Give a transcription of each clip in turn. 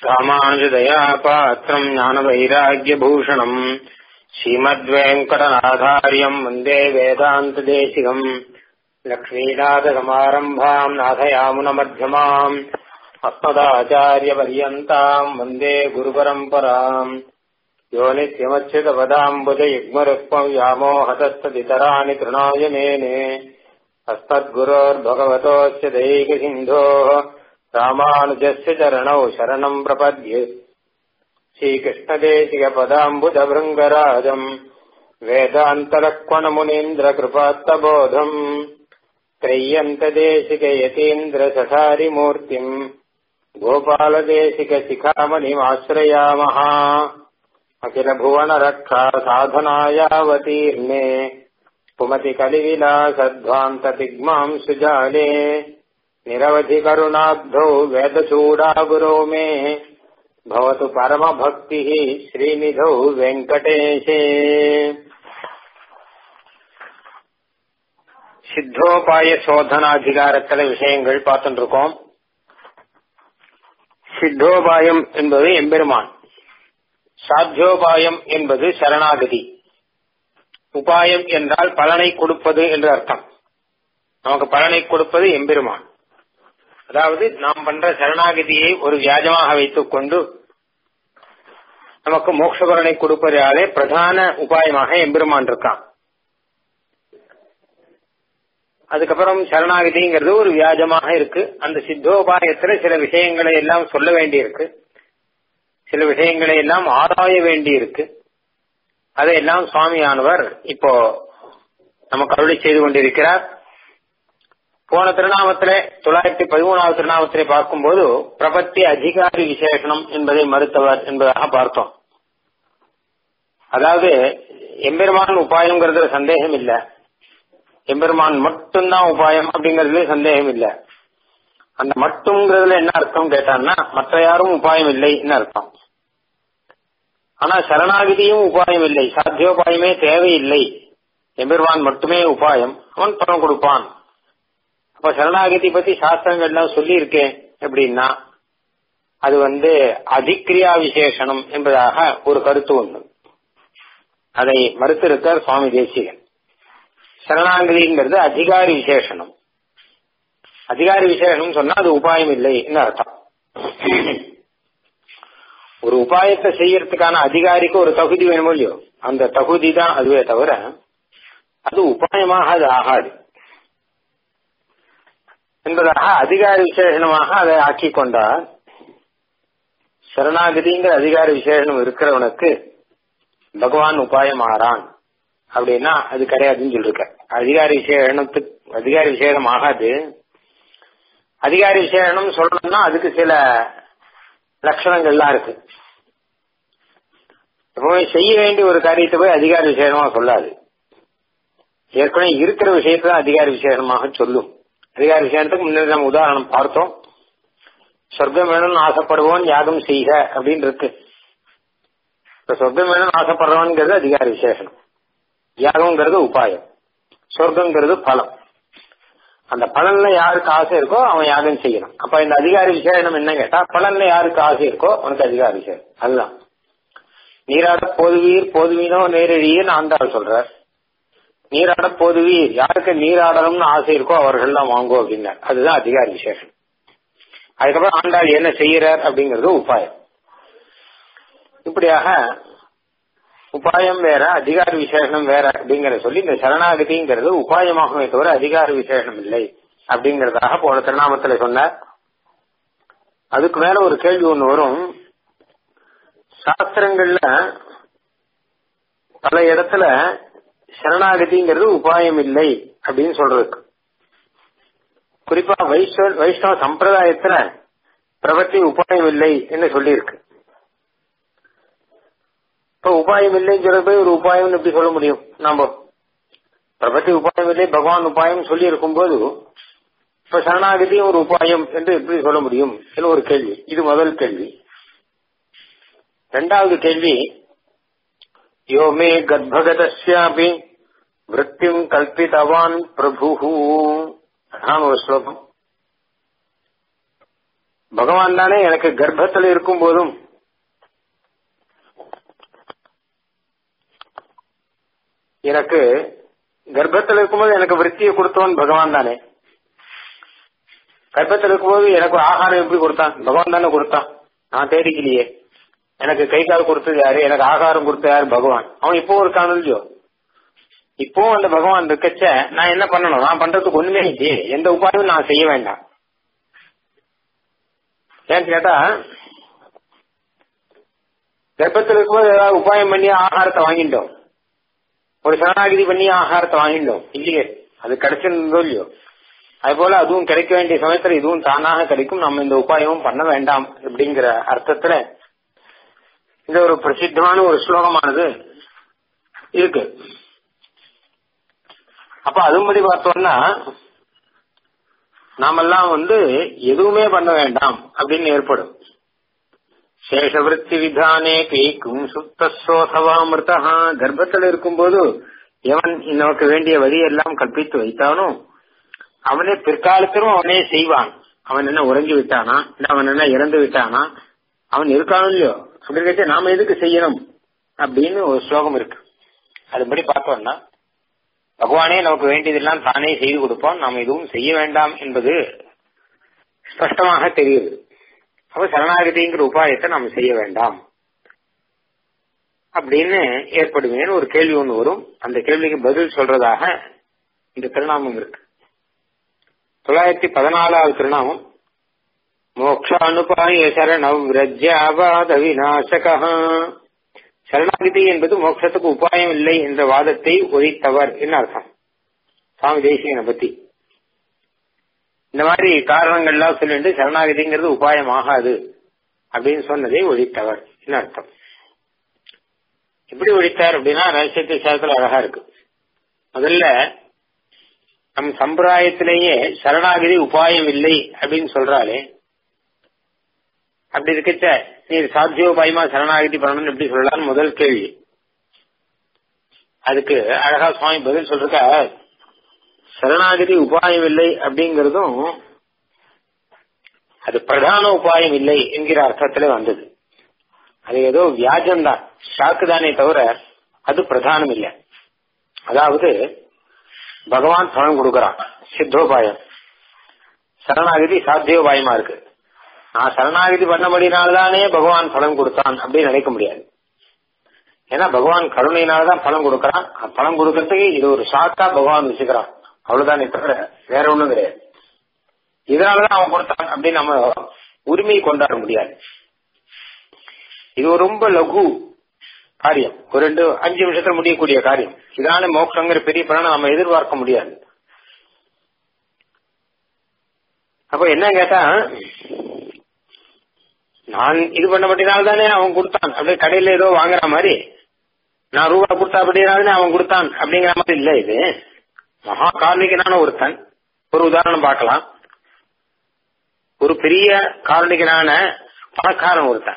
ராமானுஜதயா பாத்திரம் ஞானவைராக்கியபூஷணம் ஸ்ரீமத்வேங்கடநாதாரியம் வந்தே வேதாந்ததேசிகம் லக்ஷ்மீநாதசமாரம்பாம் நாதயாமுனமध्यமாம் अस्मदाचार्यपर्यन्ताम् वन्दे गुरुपरम्पराम् यो नित्यमच्युतपदाम्बुजयुग्मरुक्मव्यामोहतस्तदितराणि तृणाय मेने अस्मद्गुरोर्भगवतोऽस्य दैकसिन्धोः रामानुजस्य चरणौ शरणम् प्रपद्ये श्रीकृष्णदेशिकपदाम्बुजभृङ्गराजम् वेदान्तलक्ष्मणमुनीन्द्रकृपात्तबोधम् त्रय्यन्तदेशिकयतीन्द्रसठारिमूर्तिम् गोपालदेशिकशिखामणिमाश्रयामः अखिलभुवनरक्षा साधनायावतीर्णे पुमतिकलिविलासध्वान्तदिग्माम् सुजाले निरवधिकरुणाब्धौ वेदचूडागुरो मे भवतु परमभक्तिः श्रीनिधौ वेङ्कटेशे சித்தோபாய சோதனாதிகாரத்துல விஷயங்கள் பார்த்துட்டு இருக்கோம் சித்தோபாயம் என்பது எம்பெருமான் சாத்தியோபாயம் என்பது சரணாகதி உபாயம் என்றால் பலனை கொடுப்பது என்று அர்த்தம் நமக்கு பலனை கொடுப்பது எம்பெருமான் அதாவது நாம் பண்ற சரணாகதியை ஒரு வியாஜமாக வைத்துக் கொண்டு நமக்கு மோட்ச பலனை கொடுப்பதாலே பிரதான உபாயமாக எம்பெருமான் இருக்கான் அதுக்கப்புறம் சரணாகதிங்கிறது ஒரு வியாஜமாக இருக்கு அந்த சித்தோபாயத்துல சில விஷயங்களை எல்லாம் சொல்ல வேண்டியிருக்கு சில விஷயங்களை எல்லாம் ஆராய வேண்டி இருக்கு அதையெல்லாம் சுவாமியானவர் இப்போ நமக்கு அருளி செய்து கொண்டிருக்கிறார் போன திருநாமத்திலே தொள்ளாயிரத்தி பதிமூணாவது திருநாமத்திலே பார்க்கும்போது பிரபத்தி அதிகாரி விசேஷனம் என்பதை மறுத்தவர் என்பதாக பார்த்தோம் அதாவது எம்பெருமான் உபாயங்கிறதுல சந்தேகம் இல்லை எம்பெருமான் மட்டும்தான் உபாயம் அப்படிங்கறதுல சந்தேகம் இல்ல அந்த மட்டும்ங்கிறதுல என்ன அர்த்தம் கேட்டான்னா மற்ற யாரும் உபாயம் இல்லைன்னு அர்த்தம் ஆனா சரணாகிதியும் உபாயம் இல்லை சாத்தியோபாயமே தேவையில்லை எம்பெருமான் மட்டுமே உபாயம் அவன் பணம் கொடுப்பான் அப்ப சரணாகதி பத்தி சாஸ்திரங்கள்லாம் சொல்லி இருக்கேன் எப்படின்னா அது வந்து அதிக்ரியா விசேஷனம் என்பதாக ஒரு கருத்து ஒன்று அதை மறுத்திருக்கார் சுவாமி தேசிகன் சரணாகதிங்கிறது அதிகாரி விசேஷனம் அதிகாரி விசேஷனம் சொன்னா அது உபாயம் இல்லைன்னு அர்த்தம் ஒரு உபாயத்தை செய்யறதுக்கான அதிகாரிக்கு ஒரு தகுதி வேணுமோ இல்லையோ அந்த தகுதி தான் அதுவே தவிர அது உபாயமாக அது ஆகாது என்பதாக அதிகாரி விசேஷனமாக அதை ஆக்கி கொண்டார் சரணாகதிங்கிற அதிகார விசேஷனம் இருக்கிறவனுக்கு பகவான் உபாயம் ஆறான் அப்படின்னா அது கிடையாதுன்னு சொல்லிருக்க அதிகாரி விசேஷனத்துக்கு அதிகாரி விசேஷம் ஆகாது அதிகாரி விசேஷனம் சொல்லணும்னா அதுக்கு சில லட்சணங்கள்லாம் இருக்கு எப்பவுமே செய்ய வேண்டிய ஒரு காரியத்தை போய் அதிகார விசேஷமா சொல்லாது ஏற்கனவே இருக்கிற விஷயத்தை தான் அதிகார விசேஷமாக சொல்லும் அதிகார விசேஷத்துக்கு முன்னாடி நம்ம உதாரணம் பார்த்தோம் சொர்க்கம் வேணும்னு ஆசைப்படுவோம் யாகம் செய்க அப்படின்னு இருக்கு இப்ப சொர்க்கம் வேணும்னு ஆசைப்படுறவன்கிறது அதிகார விசேஷனம் யாகம்ங்கிறது உபாயம் சொர்க்கங்கிறது பலம் அந்த பலன்ல யாருக்கு ஆசை இருக்கோ அவன் யாகம் செய்யணும் அப்ப இந்த அதிகாரி விசேஷனம் என்ன கேட்டா பலன்ல யாருக்கு ஆசை இருக்கோ அவனுக்கு அதிகாரி விசேஷம் அதுதான் நீராட போதுவீர் போதுவீனோ நேரடின்னு ஆண்டாள் சொல்றார் நீராட போதுவீர் யாருக்கு நீராடணும்னு ஆசை இருக்கோ அவர்கள் தான் வாங்கோ அப்படின்னார் அதுதான் அதிகாரி விசேஷம் அதுக்கப்புறம் ஆண்டாள் என்ன செய்யறார் அப்படிங்கிறது உபாயம் இப்படியாக உபாயம் வேற அதிகார விசேஷனம் வேற அப்படிங்கிற சொல்லி இந்த சரணாகதிங்கிறது உபாயமாகவே தவிர அதிகார விசேஷனம் இல்லை அப்படிங்கறதாக போன திருநாமத்துல சொன்னார் அதுக்கு மேல ஒரு கேள்வி ஒண்ணு வரும் சாஸ்திரங்கள்ல பல இடத்துல சரணாகதிங்கிறது உபாயம் இல்லை அப்படின்னு சொல்றதுக்கு குறிப்பா வைஷ்ணவ வைஷ்ணவ சம்பிரதாயத்துல பிரபத்தி உபாயம் இல்லை என்று சொல்லியிருக்கு இப்ப உபாயம் இல்லைன்னு சொல்றது போய் ஒரு உபாயம் எப்படி சொல்ல முடியும் நாம பிரபத்தி உபாயம் இல்லை பகவான் உபாயம் சொல்லி இருக்கும் போது இப்ப சரணாகதியும் ஒரு உபாயம் என்று எப்படி சொல்ல முடியும் என்று ஒரு கேள்வி இது முதல் கேள்வி இரண்டாவது கேள்வி யோமே கர்ப்பகதஸ்யாபி விற்த்திம் கல்பித்தவான் பிரபு அதான் ஒரு ஸ்லோகம் பகவான் தானே எனக்கு கர்ப்பத்தில் இருக்கும் போதும் எனக்கு கர்ப்பத்தில் இருக்கும்போது எனக்கு விருத்தியை கொடுத்தவன் பகவான் தானே கர்ப்பத்தில் இருக்கும்போது எனக்கு ஒரு ஆகாரம் எப்படி கொடுத்தான் பகவான் தானே கொடுத்தான் நான் தேடிக்கலையே எனக்கு கை கால் கொடுத்தது யாரு எனக்கு ஆகாரம் கொடுத்த யாரு பகவான் அவன் இப்போ இருக்கானு இல்லையோ இப்போ அந்த பகவான் இருக்கச்ச நான் என்ன பண்ணணும் நான் பண்றதுக்கு ஒண்ணுமே இல்லையே எந்த உபாயமும் நான் செய்ய வேண்டாம் ஏன்னு கேட்டா கர்ப்பத்தில் இருக்கும்போது ஏதாவது உபாயம் பண்ணி ஆகாரத்தை வாங்கிட்டோம் ஒரு சரணாகிதி பண்ணி ஆகாரத்தை வாங்கிட்டோம் இல்லையே அது கிடைச்சிருந்தோ இல்லையோ அது போல அதுவும் கிடைக்க வேண்டிய சமயத்துல இதுவும் தானாக கிடைக்கும் நம்ம இந்த உபாயமும் பண்ண வேண்டாம் அப்படிங்கிற அர்த்தத்துல இந்த ஒரு பிரசித்தமான ஒரு ஸ்லோகமானது இருக்கு அப்ப அதுபடி பார்த்தோம்னா நாமெல்லாம் வந்து எதுவுமே பண்ண வேண்டாம் அப்படின்னு ஏற்படும் சேஷவிருத்தி விதானே பேக்கும் சுத்தசோசவாமிருதா கர்ப்பத்தில் இருக்கும்போது எவன் நமக்கு வேண்டிய வழியெல்லாம் கற்பித்து வைத்தானோ அவனே பிற்காலத்திலும் அவனே செய்வான் அவன் என்ன உறங்கி விட்டானா இல்ல அவன் என்ன இறந்து விட்டானா அவன் இருக்கானோ இல்லையோ அப்படின்னு கேட்டு நாம எதுக்கு செய்யணும் அப்படின்னு ஒரு ஸ்லோகம் இருக்கு அதுபடி பார்த்தோம்னா பகவானே நமக்கு வேண்டியதெல்லாம் தானே செய்து கொடுப்பான் நாம் எதுவும் செய்ய வேண்டாம் என்பது ஸ்பஷ்டமாக தெரியுது அப்ப சரணாகதிங்கிற உபாயத்தை நாம் செய்ய வேண்டாம் அப்படின்னு ஏற்படுவேன்னு ஒரு கேள்வி ஒன்று வரும் அந்த கேள்விக்கு பதில் சொல்றதாக இந்த திருநாமம் இருக்கு தொள்ளாயிரத்தி பதினாலாவது திருநாமம் மோக்ஷானுபாய சரண விரஜ்யாவாத விநாசகா சரணாகிதி என்பது மோட்சத்துக்கு உபாயம் இல்லை என்ற வாதத்தை ஒழித்தவர் என்ன அர்த்தம் சுவாமி தேசியனை பத்தி இந்த மாதிரி காரணங்கள்லாம் சொல்லிட்டு சரணாகிதிங்கிறது உபாயம் ஆகாது அப்படின்னு சொன்னதை ஒழித்தவர் என்ன அர்த்தம் எப்படி ஒழித்தார் அப்படின்னா ரகசியத்தை சாரத்தில் அழகா இருக்கு முதல்ல நம் சம்பிரதாயத்திலேயே சரணாகிதி உபாயம் இல்லை அப்படின்னு சொல்றாலே அப்படி இருக்கச்ச நீ சாத்தியோபாயமா சரணாகதி பண்ணணும்னு எப்படி சொல்லலாம்னு முதல் கேள்வி அதுக்கு அழகா சுவாமி பதில் சொல்றக்க சரணாகதி உபாயம் இல்லை அப்படிங்கறதும் அது பிரதான உபாயம் இல்லை என்கிற அர்த்தத்துல வந்தது அது ஏதோ வியாஜம்தான் ஷாக்கு தானே தவிர அது பிரதானம் இல்லை அதாவது பகவான் பலன் கொடுக்கறான் சித்தோபாயம் சரணாகதி சாத்தியோபாயமா இருக்கு நான் சரணாகதி பண்ணபடினால்தானே பகவான் பலன் கொடுத்தான் அப்படின்னு நினைக்க முடியாது ஏன்னா பகவான் கருணையினாலதான் பலன் கொடுக்கறான் பலன் கொடுக்கறதுக்கு இது ஒரு ஷாக்கா பகவான் வச்சுக்கிறான் அவ்வளவுதானே தவிர வேற ஒண்ணும் கிடையாது இதனாலதான் அவன் கொடுத்தான் அப்படின்னு நம்ம உரிமை கொண்டாட முடியாது இது ஒரு ரொம்ப லகு காரியம் ஒரு ரெண்டு அஞ்சு நிமிஷத்துல முடியக்கூடிய காரியம் இதனால மோட்சங்கிற பெரிய பலனை நம்ம எதிர்பார்க்க முடியாது அப்ப என்ன கேட்டா நான் இது பண்ணப்பட்டனால தானே அவன் கொடுத்தான் அப்படியே கடையில ஏதோ வாங்குற மாதிரி நான் ரூபா கொடுத்தா அப்படினாலே அவன் கொடுத்தான் அப்படிங்கிற மாதிரி இல்ல இது மகா கார்மிகனான ஒருத்தன் ஒரு உதாரணம் பார்க்கலாம் ஒரு பெரிய காரணிகனான பணக்காரன் ஒருத்தன்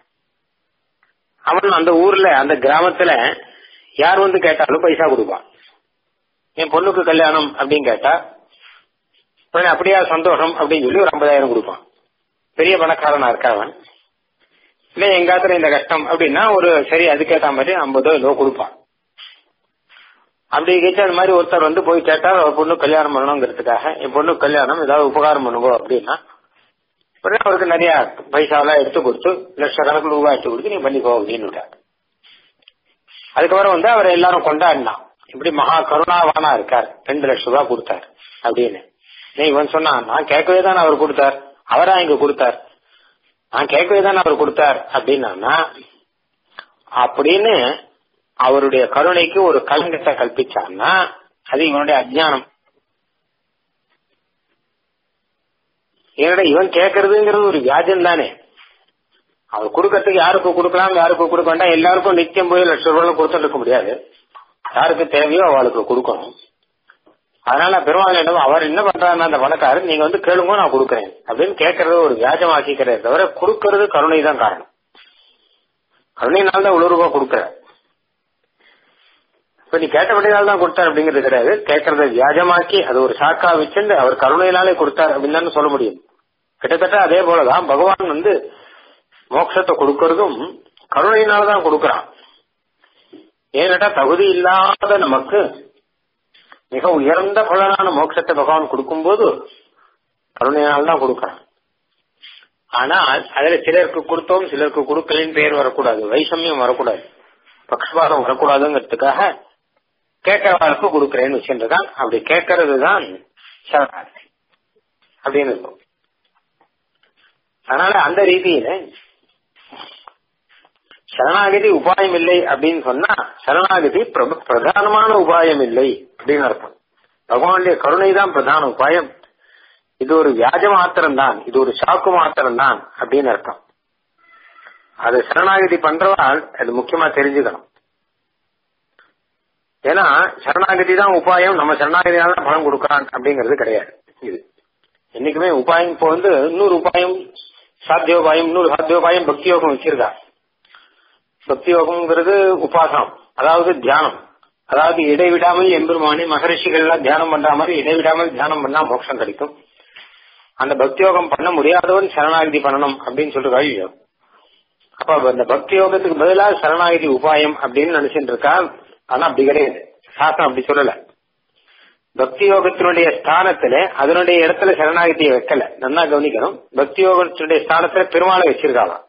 அவன் அந்த ஊர்ல அந்த கிராமத்துல யார் வந்து கேட்டாலும் பைசா கொடுப்பான் என் பொண்ணுக்கு கல்யாணம் அப்படின்னு கேட்டா உடனே அப்படியா சந்தோஷம் அப்படின்னு சொல்லி ஒரு ஐம்பதாயிரம் கொடுப்பான் பெரிய பணக்காரனா இருக்கவன் இல்ல எங்காத்துல இந்த கஷ்டம் அப்படின்னா ஒரு சரி அதுக்கேத்த மாதிரி ஐம்பதோ ஏதோ கொடுப்பான் அப்படி கேட்டு அது மாதிரி ஒருத்தர் வந்து போய் கேட்டா அவர் பொண்ணு கல்யாணம் பண்ணணுங்கிறதுக்காக என் பொண்ணு கல்யாணம் ஏதாவது உபகாரம் பண்ணுங்க அப்படின்னா உடனே அவருக்கு நிறைய பைசாவெல்லாம் எடுத்து கொடுத்து லட்சக்கணக்கில் ரூபாய் எடுத்து கொடுத்து நீ பண்ணிக்கோ அப்படின்னு அதுக்கப்புறம் வந்து அவர் எல்லாரும் கொண்டாடினான் இப்படி மகா கருணாவானா இருக்கார் ரெண்டு லட்சம் ரூபாய் கொடுத்தார் அப்படின்னு நீ இவன் சொன்னான் நான் கேட்கவே தான் அவர் கொடுத்தார் அவரா இங்க கொடுத்தார் நான் கேட்கவே தான் அவர் கொடுத்தார் அப்படின்னா அப்படின்னு அவருடைய கருணைக்கு ஒரு கலங்கத்தை கல்பிச்சான்னா அது இவனுடைய அஜ்ஞானம் ஏன்னா இவன் கேட்கறதுங்கிறது ஒரு வியாஜம் தானே அவர் கொடுக்கறதுக்கு யாருக்கு கொடுக்கலாம் யாருக்கு கொடுக்க வேண்டாம் எல்லாருக்கும் நித்தியம் போய் லட்சம் ரூபாய் கொடுத்துட்டு இருக்க முடியாது யாருக்கு தேவையோ அவளுக்கு கொடுக்கணும் அதனால பெருமாள் என்ன அவர் என்ன பண்றாருன்னா அந்த பணக்காரர் நீங்க வந்து கேளுங்க நான் கொடுக்கறேன் அப்படின்னு கேட்கறது ஒரு வியாஜமாக்கிக்கிறத தவிர கொடுக்கறது கருணை தான் காரணம் கருணையினால தான் இவ்வளவு ரூபாய் கொடுக்குற இப்ப நீ கேட்டபடினால தான் கொடுத்தார் அப்படிங்கிறது கிடையாது கேட்கறத வியாஜமாக்கி அது ஒரு சாக்கா வச்சுட்டு அவர் கருணையினாலே கொடுத்தார் அப்படின்னு தானே சொல்ல முடியும் கிட்டத்தட்ட அதே போலதான் பகவான் வந்து மோட்சத்தை கொடுக்கறதும் கருணையினாலதான் கொடுக்கறான் ஏன்னட்டா தகுதி இல்லாத நமக்கு மிக உயர்ந்த பலனான மோட்சத்தை பகவான் கொடுக்கும்போது கருணையினால்தான் கொடுக்கறான் ஆனால் அதுல சிலருக்கு கொடுத்தோம் சிலருக்கு கொடுக்கலின்னு பேர் வரக்கூடாது வைஷமியம் வரக்கூடாது பக்ஷபாதம் வரக்கூடாதுங்கிறதுக்காக கேட்கறவர்களுக்கு கொடுக்கறேன்னு வச்சுருந்தான் அப்படி கேட்கறது தான் சரணாகதி அப்படின்னு இருக்கும் அதனால அந்த ரீதியில சரணாகதி உபாயம் இல்லை அப்படின்னு சொன்னா சரணாகதி பிரதானமான உபாயம் இல்லை அப்படின்னு அர்த்தம் பகவானுடைய கருணை தான் பிரதான உபாயம் இது ஒரு வியாஜ மாத்திரம் தான் இது ஒரு சாக்கு மாத்திரம் தான் அப்படின்னு அர்த்தம் அது சரணாகதி பண்றவாள் அது முக்கியமா தெரிஞ்சுக்கணும் ஏன்னா சரணாகதி தான் உபாயம் நம்ம சரணாகதியால தான் பலம் கொடுக்கறான் அப்படிங்கிறது கிடையாது இது என்னைக்குமே உபாயம் இப்போ வந்து இன்னொரு உபாயம் சாத்தியோபாயம் இன்னொரு சாத்தியோபாயம் பக்தி யோகம் வச்சிருக்கா பக்தி யோகம்ங்கிறது உபாசனம் அதாவது தியானம் அதாவது இடைவிடாமல் எம்பெருமானி மகரிஷிகள் எல்லாம் தியானம் பண்ற மாதிரி இடைவிடாமல் தியானம் பண்ணா மோட்சம் கிடைக்கும் அந்த பக்தி யோகம் பண்ண முடியாதவன் சரணாகதி பண்ணணும் அப்படின்னு சொல்லிட்டு வழியோ அப்ப அந்த பக்தி யோகத்துக்கு பதிலாக சரணாகதி உபாயம் அப்படின்னு நினைச்சிட்டு இருக்கா ஆனா அப்படி கிடையாது சாஸ்திரம் அப்படி சொல்லல பக்தி யோகத்தினுடைய ஸ்தானத்துல அதனுடைய இடத்துல சரணாகதியை வைக்கல நல்லா கவனிக்கணும் பக்தி யோகத்தினுடைய ஸ்தானத்துல பெருமாளை வச்சிருக்காளாம்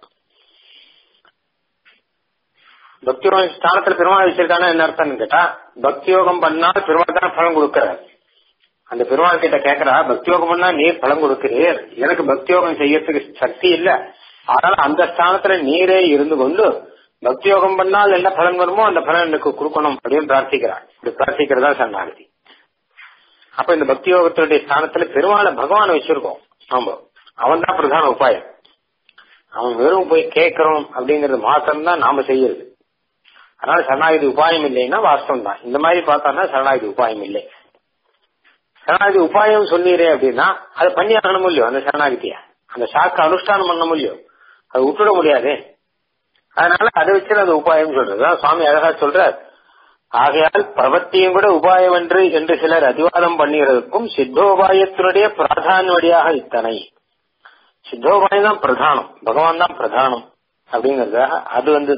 பக்தி யோக ஸ்தானத்துல பெருமாள் வச்சிருக்கானா என்ன அர்த்தம்னு கேட்டா பக்தி யோகம் பண்ணால் பெருமாள் தான் பலன் கொடுக்கிறார் அந்த பெருமாள் கிட்ட கேக்குறா பக்தி யோகம் பண்ணா நீர் பலன் கொடுக்கிறீர் எனக்கு பக்தி யோகம் செய்யறதுக்கு சக்தி இல்ல அதனால அந்த ஸ்தானத்துல நீரே இருந்து கொண்டு பக்தி யோகம் பண்ணால் என்ன பலன் வருமோ அந்த பலன் எனக்கு கொடுக்கணும் அப்படின்னு பிரார்த்திக்கிறார் இப்படி பிரார்த்திக்கிறதா சரணாகதி அப்ப இந்த பக்தி யோகத்தினுடைய ஸ்தானத்துல பெருமாளை பகவான் வச்சிருக்கோம் ஆமா அவன் தான் பிரதான உபாயம் அவன் வெறும் போய் கேட்கிறோம் அப்படிங்கறது மாத்திரம் தான் நாம செய்யறது அதனால சரணாகதி உபாயம் இல்லைன்னா வாஸ்தவம் தான் இந்த மாதிரி பார்த்தோம்னா சரணாகதி உபாயம் இல்லை சரணாகதி உபாயம் சொன்னீரே அப்படின்னா அதை பண்ணி ஆகணும் இல்லையோ அந்த சரணாகதிய அந்த சாக்கு அனுஷ்டானம் பண்ண முடியும் அதை விட்டுட முடியாது அதனால அதை வச்சு அது உபாயம் சொல்றது சுவாமி அழகா சொல்றார் ஆகையால் பிரபத்தியும் கூட உபாயம் என்று என்று சிலர் அதிவாதம் பண்ணுகிறதுக்கும் சித்தோபாயத்தினுடைய பிராதானிய வழியாக இத்தனை சித்தோபாயம் தான் பிரதானம் பகவான் தான் பிரதானம் அப்படிங்கறதாக அது வந்து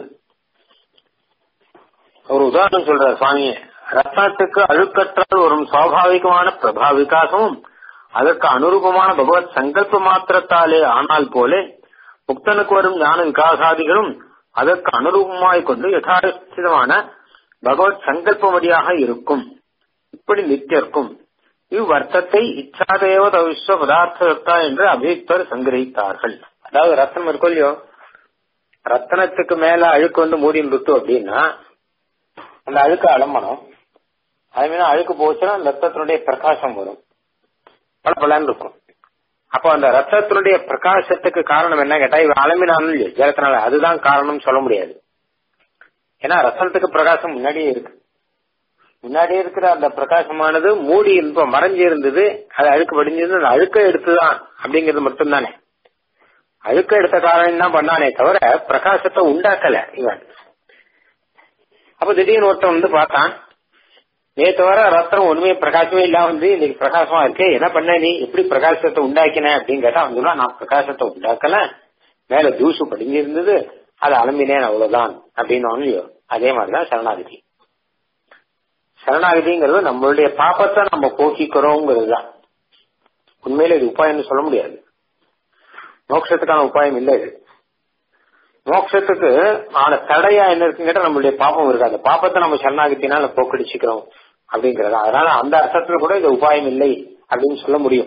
ஒரு உதாரணம் சொல்றார் சுவாமியே ரத்னத்துக்கு அழுக்கற்றால் வரும் சுவாபாவிகமான பிரபா விகாசமும் அதற்கு அனுரூபமான பகவத் சங்கல்ப மாத்திரத்தாலே ஆனால் போலே முக்தனுக்கு வரும் ஞான விகாசாதிகளும் அதற்கு அனுரூபமாய் கொண்டு யதார்த்தமான பகவத் சங்கல்பமடியாக இருக்கும் இப்படி நித்தியர்க்கும் இவ்வர்த்தத்தை இச்சாதேவ விஸ்வ பதார்த்ததத்தா என்று அபியுக்தர் சங்கிரகித்தார்கள் அதாவது ரத்தனம் இருக்கோ இல்லையோ ரத்தனத்துக்கு மேல அழுக்கு வந்து மூடி விட்டு அப்படின்னா அந்த அழுக்கு அலம்பணும் அது மீது அழுக்கு போச்சுன்னா ரத்தத்தினுடைய பிரகாசம் வரும் பல பலன்னு இருக்கும் அப்போ அந்த ரத்தத்தினுடைய பிரகாசத்துக்கு காரணம் என்ன கேட்டா இவன் அலம்பினாலும் இல்லையோ ஜலத்தினால அதுதான் காரணம் சொல்ல முடியாது ஏன்னா ரத்தனத்துக்கு பிரகாசம் முன்னாடியே இருக்கு முன்னாடியே இருக்கிற அந்த பிரகாசமானது மூடி இப்ப மறைஞ்சு இருந்தது அது அழுக்கு படிஞ்சிருந்து அந்த அழுக்க எடுத்துதான் அப்படிங்கிறது மட்டும்தானே அழுக்க எடுத்த காரணம் தான் பண்ணானே தவிர பிரகாசத்தை உண்டாக்கல இவன் அப்ப திடீர்னு ஒருத்தன் வந்து பார்த்தான் நேற்று வர ரத்தம் ஒண்ணுமே பிரகாசமே இல்லாம வந்து இன்னைக்கு பிரகாசமா இருக்கு என்ன பண்ண நீ எப்படி பிரகாசத்தை உண்டாக்கின அப்படின்னு கேட்டா அவன் சொன்னா நான் பிரகாசத்தை உண்டாக்கல மேல தூசு படிஞ்சு இருந்தது அதை அலம்பினேன் அவ்வளவுதான் அப்படின்னு இல்லையோ அதே மாதிரிதான் சரணாகதி சரணாகதிங்கிறது நம்மளுடைய பாப்பத்தை நம்ம போக்கிக்கிறோங்கிறது தான் உண்மையில இது உபாயம்னு சொல்ல முடியாது மோட்சத்துக்கான உபாயம் இல்லை இது மோட்சத்துக்கு ஆன தடையா என்ன இருக்குன்னு கேட்டா நம்மளுடைய பாப்பம் இருக்கு அந்த பாப்பத்தை நம்ம சரணாகத்தினால போக்கடிச்சுக்கிறோம் அப்படிங்கறது அதனால அந்த அர்த்தத்துல கூட இது உபாயம் இல்லை அப்படின்னு சொல்ல முடியும்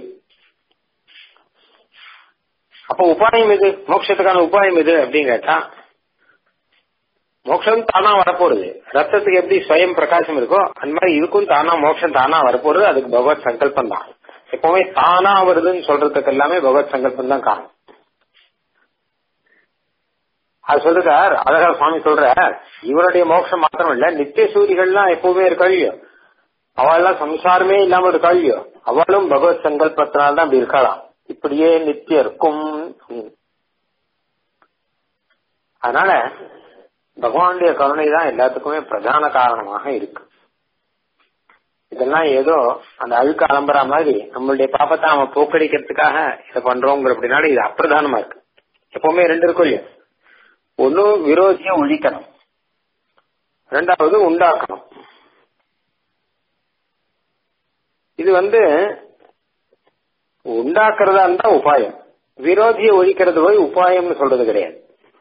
அப்ப உபாயம் எது மோட்சத்துக்கான உபாயம் எது அப்படின்னு கேட்டா மோட்சம் தானா வரப்போறது ரத்தத்துக்கு எப்படி ஸ்வயம் பிரகாசம் இருக்கோ அந்த மாதிரி இதுக்கும் தானா மோட்சம் தானா வரப்போறது அதுக்கு பகவத் சங்கல்பம் தான் எப்பவுமே தானா வருதுன்னு சொல்றதுக்கு எல்லாமே பகவத் சங்கல்பம் தான் காரணம் அது சொல்றார் அழகா சுவாமி சொல்ற இவருடைய மோட்சம் மாத்திரம் இல்ல நித்திய சூரிகள்லாம் எப்பவுமே இருக்கா இல்லையோ அவள்லாம் சம்சாரமே இல்லாம இருக்கா இல்லையோ அவளும் பகவத் சங்கல்பத்தினால்தான் அப்படி இருக்கலாம் இப்படியே நித்திய இருக்கும் அதனால பகவானுடைய கருணை தான் எல்லாத்துக்குமே பிரதான காரணமாக இருக்கு இதெல்லாம் ஏதோ அந்த அழுக்கு அலம்புற மாதிரி நம்மளுடைய பாப்பத்தை நாம போக்கடிக்கிறதுக்காக இதை பண்றோங்கிற அப்படின்னால இது அப்பிரதானமா இருக்கு எப்பவுமே ரெண்டு இருக்கும் இல்லையா ஒண்ணு விரோதிய ஒழிக்கணும் ரெண்டாவது உண்டாக்கணும் இது வந்து உண்டாக்குறதா இருந்தா உபாயம் விரோதியை ஒழிக்கிறது போய் உபாயம்னு சொல்றது கிடையாது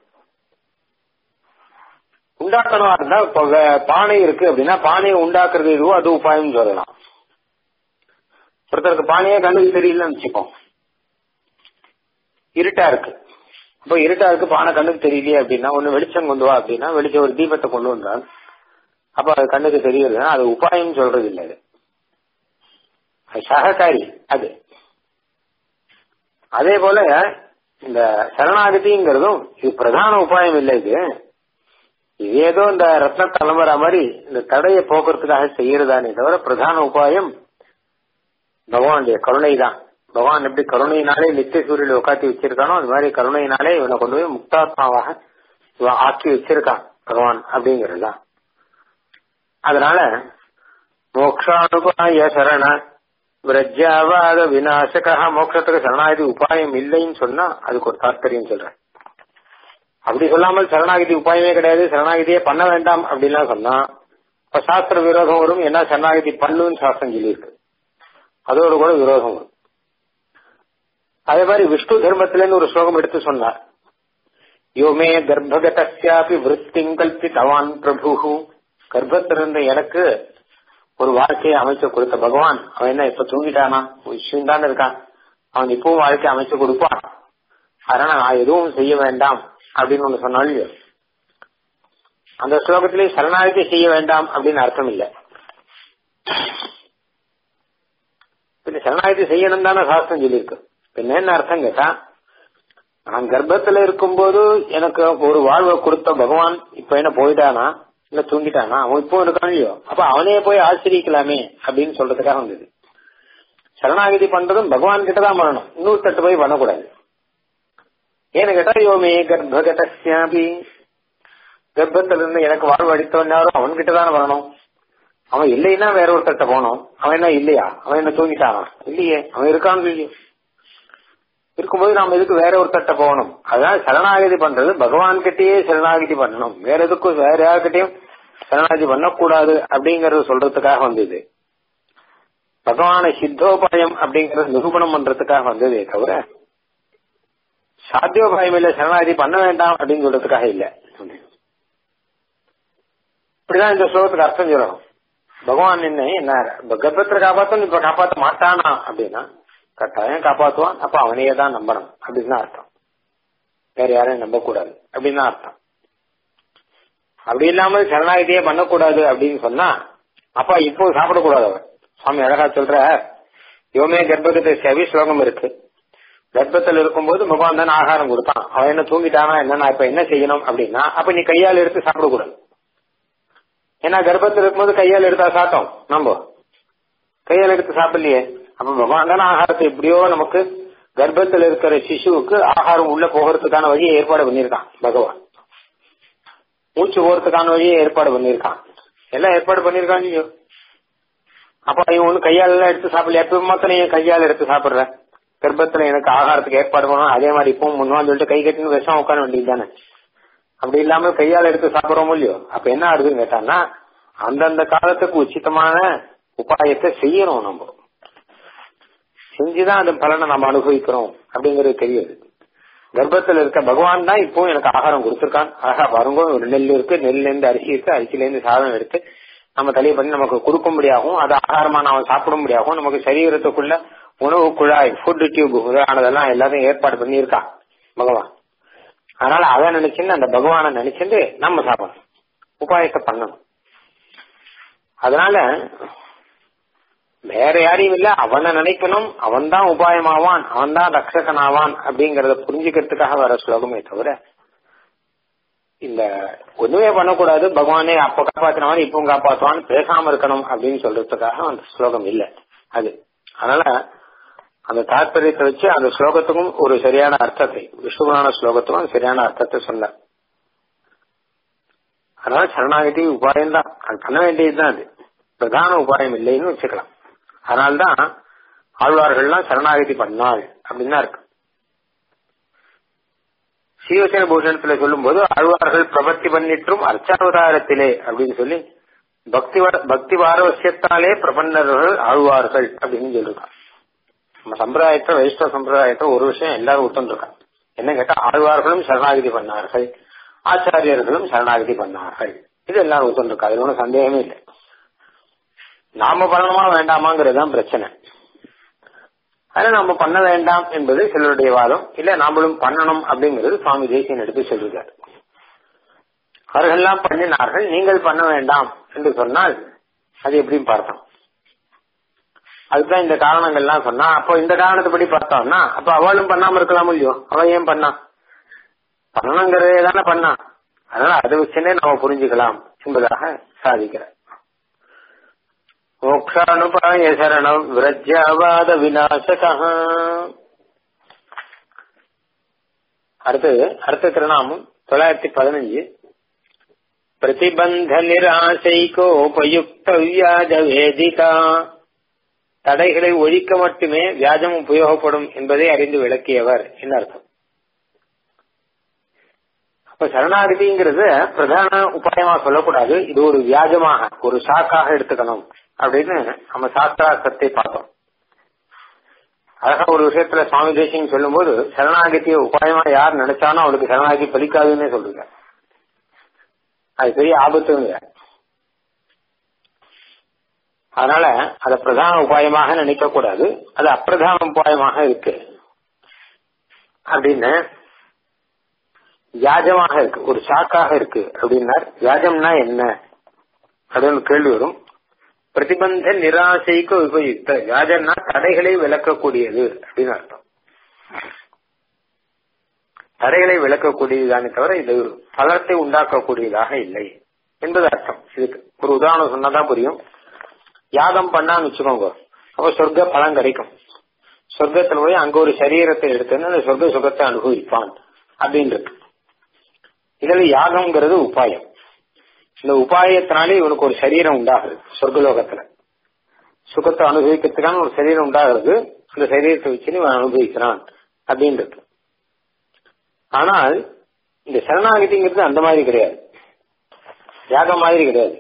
உண்டாக்கணும் இருந்தா இப்ப வே- பானை இருக்கு அப்படின்னா பானையை உண்டாக்குறது இதுவோ அது உபாயம் சொல்லலாம் ஒருத்தருக்கு பானையே கண்ணுக்கு தெரியலன்னு வச்சுப்போம் இருட்டா இருக்கு அப்போ இருட்டா இருக்கு பானை கண்ணுக்கு தெரியலையே அப்படின்னா ஒண்ணு வெளிச்சம் கொண்டு வா அப்படின்னா வெளிச்சம் ஒரு தீபத்தை கொண்டு வந்தால் அப்ப அது கண்ணுக்கு தெரியலன்னா அது உபாயம் சொல்றது இல்லை அது அது சககாரி அது அதே போல இந்த சரணாகதிங்கிறதும் இது பிரதான உபாயம் இல்லை இது இது ஏதோ இந்த ரத்ன தலைமுறை மாதிரி இந்த தடையை போக்குறதுக்காக செய்யறதானே தவிர பிரதான உபாயம் பகவானுடைய கருணை தான் பகவான் எப்படி கருணையினாலே நித்திய சூரியனை உட்காத்தி வச்சிருக்கானோ அது மாதிரி கருணையினாலே இவனை கொண்டு போய் முக்தாத்மாவாக இவன் ஆக்கி வச்சிருக்கான் பகவான் அப்படிங்கிறது தான் அதனால மோக்ஷானுபாய சரண விரஜாவாத விநாசகா மோட்சத்துக்கு சரணாகதி உபாயம் இல்லைன்னு சொன்னா அதுக்கு ஒரு தாற்பயம் சொல்றேன் அப்படி சொல்லாமல் சரணாகதி உபாயமே கிடையாது சரணாகதியே பண்ண வேண்டாம் அப்படின்லாம் சொன்னா இப்ப சாஸ்திர விரோதம் வரும் என்ன சரணாகதி பண்ணுன்னு சாஸ்திரம் சொல்லியிருக்கு அதோட கூட விரோதம் வரும் அதே மாதிரி விஷ்ணு தர்மத்திலேருந்து ஒரு ஸ்லோகம் எடுத்து சொன்னார் யோமே கர்ப்பகதாபி விற்த்திங் கல்பித்தவான் பிரபு கர்ப்பத்திலிருந்த எனக்கு ஒரு வாழ்க்கையை அமைச்சு கொடுத்த பகவான் அவன் என்ன இப்ப தூங்கிட்டானா விஷயம் தானே இருக்கான் அவன் இப்பவும் வாழ்க்கை அமைச்சு கொடுப்பான் அதனால நான் எதுவும் செய்ய வேண்டாம் அப்படின்னு ஒண்ணு சொன்னாலும் இல்லையோ அந்த ஸ்லோகத்திலே சரணாகதி செய்ய வேண்டாம் அப்படின்னு அர்த்தம் இல்லை பின்ன சரணாகதி செய்யணும் தானே சாஸ்திரம் சொல்லியிருக்கு பின்ன என்ன அர்த்தம் கேட்டா நான் கர்ப்பத்துல இருக்கும்போது எனக்கு ஒரு வாழ்வை கொடுத்த பகவான் இப்ப என்ன போயிட்டானா இல்ல தூங்கிட்டானா அவன் இப்போ இருக்கான் இல்லையோ அப்ப அவனே போய் ஆசிரியக்கலாமே அப்படின்னு சொல்றதுக்காக வந்தது சரணாகதி பண்றதும் பகவான் கிட்டதான் பண்ணணும் இன்னொரு தட்டு போய் பண்ணக்கூடாது ஏன்னு கேட்டா யோமே கர்ப்பகதாபி கர்ப்பத்துல இருந்து எனக்கு வாழ்வு அடித்தவன் யாரும் அவன்கிட்ட தானே வரணும் அவன் இல்லைன்னா வேற ஒருத்தட்ட போனோம் அவன் என்ன இல்லையா அவன் என்ன தூங்கிட்டானா இல்லையே அவன் இருக்கான்னு இல்லையோ இருக்கும்போது நாம எதுக்கு வேற ஒருத்தட்ட போகணும் அதான் சரணாகதி பண்றது பகவான் கிட்டயே சரணாகதி பண்ணணும் வேற எதுக்கும் வேற யாருக்கிட்டையும் சரணாகதி பண்ணக்கூடாது அப்படிங்கறது சொல்றதுக்காக வந்தது பகவான சித்தோபாயம் அப்படிங்கறது நிரூபணம் பண்றதுக்காக வந்ததே தவிர சாத்தியோபாயம் இல்ல சரணாகதி பண்ண வேண்டாம் அப்படின்னு சொல்றதுக்காக இல்ல இப்படிதான் இந்த ஸ்லோகத்துக்கு அர்த்தம் சொல்லணும் பகவான் என்ன என்ன கர்ப்பத்தை காப்பாத்தணும் இப்ப காப்பாத்த மாட்டானா அப்படின்னா கட்டாயம் காப்பாத்துவான் அப்ப அவனையே தான் நம்பணும் அப்படின்னு தான் அர்த்தம் வேற யாரையும் நம்ப கூடாது அப்படின்னு தான் அர்த்தம் அப்படி இல்லாமல் சரணாகதியே பண்ணக்கூடாது அப்படின்னு சொன்னா அப்ப இப்போ சாப்பிடக்கூடாது அவர் சுவாமி அழகா சொல்ற யோமே கர்ப்பகத்தை செவி ஸ்லோகம் இருக்கு கர்ப்பத்தில் இருக்கும்போது பகவான் தானே ஆகாரம் கொடுத்தான் அவன் என்ன தூங்கிட்டானா என்ன நான் இப்ப என்ன செய்யணும் அப்படின்னா அப்ப நீ கையால் எடுத்து சாப்பிடக்கூடாது ஏன்னா கர்ப்பத்தில் இருக்கும்போது கையால் எடுத்தா சாப்பிட்டோம் நம்ம கையால் எடுத்து சாப்பிடலையே அப்ப பகவான் தானே ஆகாரத்தை எப்படியோ நமக்கு கர்ப்பத்தில் இருக்கிற சிசுவுக்கு ஆகாரம் உள்ள போகிறதுக்கான வழியை ஏற்பாடு பண்ணியிருக்கான் பகவான் மூச்சு போறதுக்கான வழியை ஏற்பாடு பண்ணியிருக்கான் எல்லாம் ஏற்பாடு பண்ணியிருக்கான் இல்லையோ அப்ப இவன் ஒண்ணு கையால எல்லாம் எடுத்து சாப்பிடல எப்ப மாத்திரம் என் கையால எடுத்து சாப்பிடுற கர்ப்பத்துல எனக்கு ஆகாரத்துக்கு ஏற்பாடு பண்ணணும் அதே மாதிரி இப்பவும் முன்னான்னு சொல்லிட்டு கை கட்டின்னு விஷம் உட்கார வேண்டியது தானே அப்படி இல்லாம கையால எடுத்து சாப்பிடுறோமோ இல்லையோ அப்ப என்ன ஆகுதுன்னு கேட்டான்னா அந்தந்த காலத்துக்கு உச்சிதமான உபாயத்தை செய்யணும் நம்ம செஞ்சுதான் அதன் பலனை நம்ம அனுபவிக்கிறோம் அப்படிங்கறது தெரியுது கர்ப்பத்துல இருக்க பகவான் தான் இப்போ எனக்கு ஆகாரம் கொடுத்திருக்கான் அழகா பாருங்க ஒரு நெல் இருக்கு நெல்ல இருந்து அரிசி இருக்கு அரிசியில இருந்து சாதம் எடுத்து நம்ம தலையை பண்ணி நமக்கு கொடுக்க முடியாகும் அது ஆகாரமா நாம சாப்பிட முடியாகும் நமக்கு சரீரத்துக்குள்ள உணவு குழாய் ஃபுட் டியூப் முதலானதெல்லாம் எல்லாத்தையும் ஏற்பாடு பண்ணியிருக்கான் பகவான் அதனால அதை நினைச்சுன்னு அந்த பகவானை நினைச்சுட்டு நம்ம சாப்பிடணும் உபாயத்தை பண்ணணும் அதனால வேற யாரையும் இல்ல அவனை நினைக்கணும் அவன் தான் உபாயமாவான் அவன் தான் ரக்ஷகனாவான் அப்படிங்கறத புரிஞ்சுக்கிறதுக்காக வர ஸ்லோகமே தவிர இந்த ஒண்ணுமே பண்ணக்கூடாது பகவானே அப்ப காப்பாத்தின மாதிரி இப்பவும் காப்பாத்துவான் பேசாம இருக்கணும் அப்படின்னு சொல்றதுக்காக அந்த ஸ்லோகம் இல்ல அது அதனால அந்த தாற்பயத்தை வச்சு அந்த ஸ்லோகத்துக்கும் ஒரு சரியான அர்த்தத்தை விஷ்ணுபுராண ஸ்லோகத்துக்கும் சரியான அர்த்தத்தை சொன்ன அதனால சரணாகதி உபாயம் தான் அது பண்ண வேண்டியதுதான் அது பிரதான உபாயம் இல்லைன்னு வச்சுக்கலாம் அதனால்தான் ஆழ்வார்கள்லாம் சரணாகதி பண்ணாள் அப்படின்னு தான் இருக்கு ஸ்ரீவசன பூஷணத்துல சொல்லும் போது ஆழ்வார்கள் பிரபத்தி பண்ணிற்றும் அர்ச்சாவதாரத்திலே அப்படின்னு சொல்லி பக்தி பக்தி பாரவசியத்தாலே பிரபன்னர்கள் ஆழ்வார்கள் அப்படின்னு சொல்லிருக்கான் நம்ம சம்பிரதாயத்தை வைஷ்ணவ சம்பிரதாயத்தை ஒரு விஷயம் எல்லாரும் ஒத்துருக்கான் என்ன கேட்டா ஆழ்வார்களும் சரணாகதி பண்ணார்கள் ஆச்சாரியர்களும் சரணாகதி பண்ணார்கள் இது எல்லாரும் ஒத்துருக்கா அதுல ஒன்றும் சந்தேகமே இல்லை நாம பண்ணணுமா வேண்டாமாங்கிறது தான் பிரச்சனை அதை நம்ம பண்ண வேண்டாம் என்பது சிலருடைய வாதம் இல்ல நாமளும் பண்ணணும் அப்படிங்கிறது சுவாமி தேசியன் எடுத்து சொல்லுகிறார் அவர்கள்லாம் பண்ணினார்கள் நீங்கள் பண்ண வேண்டாம் என்று சொன்னால் அது எப்படின்னு பார்த்தோம் அதுதான் இந்த காரணங்கள்லாம் சொன்னா அப்போ இந்த காரணத்தைப்படி பார்த்தோம்னா அப்ப அவளும் பண்ணாம இருக்கலாம் இல்லையோ அவ ஏன் பண்ணா பண்ணணுங்கிறதே தானே பண்ணா அதனால அதை வச்சுனே நாம புரிஞ்சுக்கலாம் என்பதாக சாதிக்கிறார் மோக்ஷானுபாய சரணம் விரஜ்யாவாத விநாசக அடுத்தது அடுத்த திருநாமம் தொள்ளாயிரத்தி பதினஞ்சு பிரதிபந்த நிராசைகோபயுக்த வியாஜ வேதிகா தடைகளை ஒழிக்க மட்டுமே வியாஜம் உபயோகப்படும் என்பதை அறிந்து விளக்கியவர் என்ன அர்த்தம் அப்ப சரணாகதிங்கிறது பிரதான உபாயமா சொல்லக்கூடாது இது ஒரு வியாஜமாக ஒரு சாக்காக எடுத்துக்கணும் அப்படின்னு நம்ம சாஸ்திரார்த்தத்தை பார்த்தோம் அழகா ஒரு விஷயத்துல சுவாமி தேசியம் சொல்லும் போது சரணாகதிய உபாயமா யார் நினைச்சானோ அவளுக்கு சரணாகதி பலிக்காதுன்னே சொல்லுங்க அது பெரிய ஆபத்துங்க அதனால அதை பிரதான உபாயமாக நினைக்க கூடாது அது அப்பிரதான உபாயமாக இருக்கு அப்படின்னு வியாஜமாக இருக்கு ஒரு சாக்காக இருக்கு அப்படின்னா வியாஜம்னா என்ன அப்படின்னு கேள்வி வரும் பிரதிபந்த நிராசைக்கு உபயுக்த வியாஜம்னா தடைகளை விளக்கக்கூடியது அப்படின்னு அர்த்தம் தடைகளை விளக்கக்கூடியதானே தவிர இது பலத்தை உண்டாக்கக்கூடியதாக இல்லை என்பது அர்த்தம் இதுக்கு ஒரு உதாரணம் சொன்னாதான் புரியும் யாகம் பண்ணான்னு வச்சுக்கோங்க அப்ப சொர்க்க பலன் கிடைக்கும் சொர்க்கத்துல போய் அங்க ஒரு சரீரத்தை எடுத்துன்னு அந்த சொர்க்க சுகத்தை அனுபவிப்பான் அப்படின்றது இதுல யாகம்ங்கிறது உபாயம் இந்த உபாயத்தினாலே இவனுக்கு ஒரு சரீரம் உண்டாகுது சொர்க்கலோகத்துல சுகத்தை அனுபவிக்கிறதுக்கான ஒரு சரீரம் உண்டாகிறது அந்த சரீரத்தை வச்சு இவன் அனுபவிக்கிறான் அப்படின்றது ஆனால் இந்த சரணாகதிங்கிறது அந்த மாதிரி கிடையாது யாகம் மாதிரி கிடையாது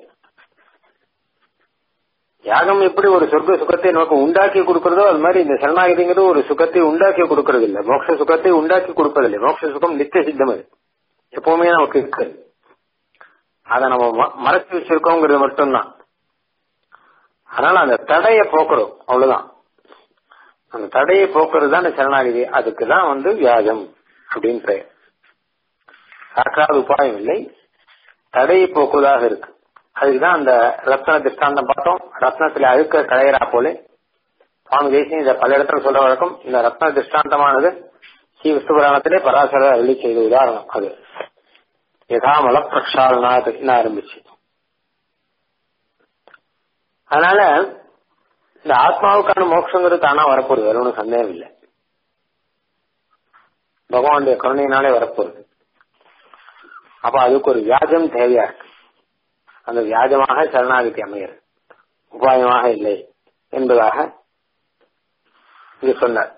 யாகம் எப்படி ஒரு சொர்க்க சுகத்தை நமக்கு உண்டாக்கி கொடுக்கறதோ அது மாதிரி இந்த சரணாகதிங்கிறது ஒரு சுகத்தை உண்டாக்கி கொடுக்கறது இல்லை மோட்ச சுகத்தை உண்டாக்கி கொடுப்பதில்லை மோட்ச சுகம் நித்திய சித்தம் அது எப்பவுமே நமக்கு இருக்கு அதை நம்ம மறைச்சு வச்சிருக்கோங்கிறது மட்டும்தான் அதனால அந்த தடையை போக்குறோம் அவ்வளவுதான் அந்த தடையை போக்குறது தான் சரணாகதி அதுக்கு தான் வந்து வியாஜம் அப்படின்னு பெயர் சாக்காத உபாயம் இல்லை தடையை போக்குவதாக இருக்கு அதுக்குதான் அந்த ரத்ன திருஷ்டாந்தம் பார்த்தோம் ரத்னத்துல அழுக்க களையரா போல சுவாமி தேசியம் இதை பல இடத்துல சொல்ற வழக்கம் இந்த ரத்ன திருஷ்டாந்தமானது ஸ்ரீ விஷ்ணு புராணத்திலே பராசர அள்ளி செய்த உதாரணம் அது யதா மல பிரக்ஷாலனாத் ஆரம்பிச்சு அதனால இந்த ஆத்மாவுக்கான மோட்சங்கிறது தானா வரப்போகுது வேற ஒன்றும் சந்தேகம் இல்லை பகவானுடைய கருணையினாலே வரப்போகுது அப்ப அதுக்கு ஒரு வியாஜம் தேவையா இருக்கு அந்த வியாஜமாக சரணாகதி அமைகிறது உபாயமாக இல்லை என்பதாக இது சொன்னார்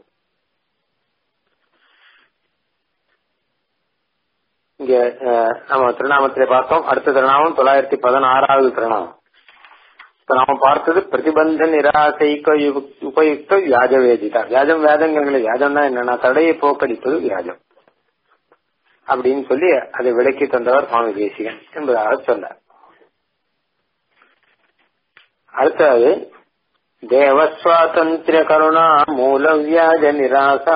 இங்க நம்ம திருநாமத்திலே பார்த்தோம் அடுத்த திருநாமம் தொள்ளாயிரத்தி பதினாறாவது திருநாமம் இப்ப நாம பார்த்தது பிரதிபந்த நிராசைக்க உபயுக்த வியாஜ வேதிதா வியாஜம் வேதங்கள் வியாஜம்னா என்னன்னா தடையை போக்கடிப்பது வியாஜம் அப்படின்னு சொல்லி அதை விளக்கி தந்தவர் சுவாமி தேசிகன் என்பதாக சொன்னார் அடுத்தது தேவஸ்வாதந்திர கருணா மூல வியாஜ நிராசா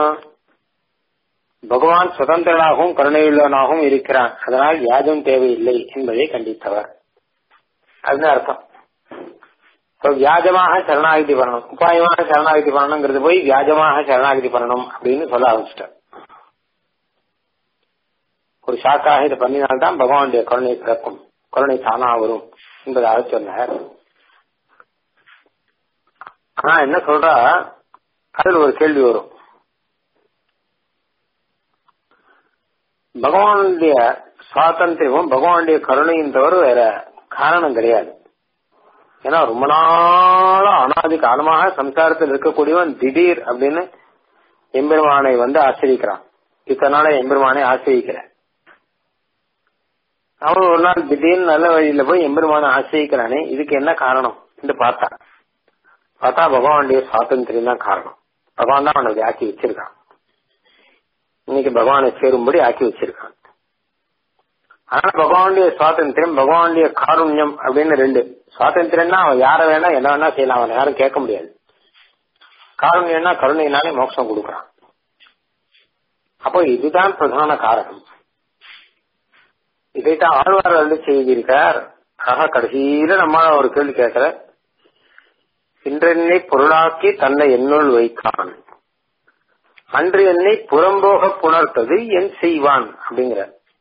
பகவான் சுதந்திரனாகவும் கருணையுள்ளவனாகவும் இருக்கிறான் அதனால் வியாஜம் தேவையில்லை என்பதை கண்டித்தவர் அதுதான் அர்த்தம் இப்போ வியாஜமாக சரணாகதி பண்ணணும் உபாயமாக சரணாகதி பண்ணணுங்கிறது போய் வியாஜமாக சரணாகதி பண்ணணும் அப்படின்னு சொல்ல ஆரம்பிச்சிட்டார் ஒரு சாக்காக இதை பண்ணினால்தான் பகவானுடைய கருணை பிறக்கும் கருணை தானா வரும் என்பதாக சொன்னார் ஆனா என்ன சொல்றா அதில் ஒரு கேள்வி வரும் பகவானுடைய சுவாதந்திரமும் பகவானுடைய கருணையும் தவிர வேற காரணம் கிடையாது ஏன்னா ரொம்ப நாளா அனாதி காலமாக சம்சாரத்தில் இருக்கக்கூடியவன் திடீர் அப்படின்னு எம்பெருமானை வந்து ஆசிரிக்கிறான் இத்தனால எம்பெருமானை ஆசிரிக்கிறேன் அவன் ஒரு நாள் திடீர்னு நல்ல வழியில போய் எம்பெருமானை ஆசிரிக்கிறானே இதுக்கு என்ன காரணம் என்று பார்த்தா பார்த்தா பகவானுடைய சுவாதந்திரம் தான் காரணம் பகவான் தான் அவனை ஆக்கி வச்சிருக்கான் இன்னைக்கு பகவானை சேரும்படி ஆக்கி வச்சிருக்கான் ஆனா பகவானுடைய சுவாதந்திரம் பகவானுடைய காருண்யம் அப்படின்னு ரெண்டு சுவாதந்திரம்னா அவன் யார வேணா என்ன வேணா செய்யலாம் அவனை யாரும் கேட்க முடியாது காருண்யம்னா கருணையினாலே மோட்சம் கொடுக்குறான் அப்போ இதுதான் பிரதான காரணம் இதைத்தான் ஆழ்வார் வந்து செய்திருக்கார் ஆக கடைசியில நம்ம ஒரு கேள்வி கேட்கிற இன்றென்னை பொருளாக்கி தன்னை என்னுள் வைக்கான் அன்று என்னை புறம்போக புணர்த்தது என் செய்வான் அப்படிங்கிற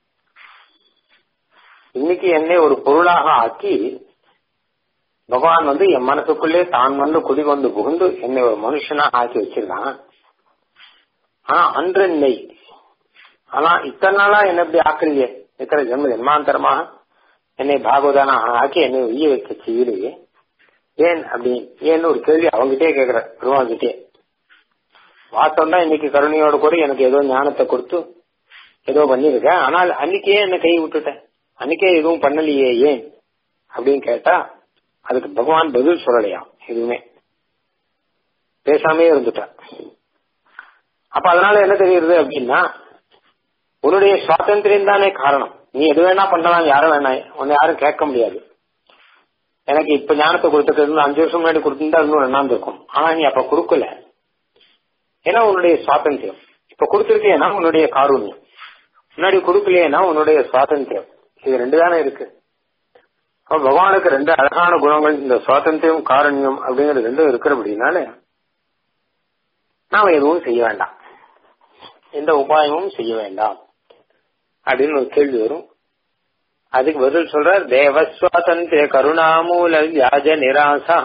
இன்னைக்கு என்னை ஒரு பொருளாக ஆக்கி பகவான் வந்து என் மனசுக்குள்ளே தான் வந்து குடிகொண்டு புகுந்து என்னை ஒரு மனுஷனா ஆக்கி வச்சிருக்கான் ஆனா அன்று என்னை ஆனா இத்தனை நாளா என்ன இப்படி ஆக்கலையே இத்தனை ஜென்ம ஜென்மாந்தரமாக என்னை பாகவதானா ஆக்கி என்னை உய்ய வைக்க செய்யலையே ஏன் அப்படி ஏன்னு ஒரு கேள்வி அவங்ககிட்டே கேக்குற பெருமாள் கிட்டே வாசம் தான் இன்னைக்கு கருணையோட கூட எனக்கு ஏதோ ஞானத்தை கொடுத்து ஏதோ பண்ணிருக்கேன் ஆனால் அன்னைக்கே என்ன கை விட்டுட்டேன் அன்னைக்கே எதுவும் பண்ணலையே ஏன் அப்படின்னு கேட்டா அதுக்கு பகவான் பதில் சொல்லலையாம் எதுவுமே பேசாமே இருந்துட்டா அப்ப அதனால என்ன தெரியுது அப்படின்னா உன்னுடைய சுவாதந்திரம் தானே காரணம் நீ எது வேணா பண்ணலாம் யாரும் வேணா உன்னை யாரும் கேட்க முடியாது எனக்கு இப்ப ஞானத்தை கொடுத்துட்டு அஞ்சு வருஷம் முன்னாடி கொடுத்திருந்தா இன்னும் ரெண்டாந்து இருக்கும் ஆனா நீ அப்ப கொடுக்கல ஏன்னா உன்னுடைய சுவாதந்திரம் இப்ப கொடுத்துருக்கேன்னா உன்னுடைய காரூண்யம் முன்னாடி கொடுக்கலையேனா உன்னுடைய சுவாதந்திரம் இது ரெண்டு தானே இருக்கு அப்ப பகவானுக்கு ரெண்டு அழகான குணங்கள் இந்த சுவாதந்திரம் காரண்யம் அப்படிங்கிறது ரெண்டும் இருக்கிறபடினால நாம எதுவும் செய்ய வேண்டாம் எந்த உபாயமும் செய்ய வேண்டாம் அப்படின்னு ஒரு கேள்வி வரும் அதுக்கு பதில் சொல்றார் தேவ சுவாதந்திர கருணாமூல வியாஜ நிராசா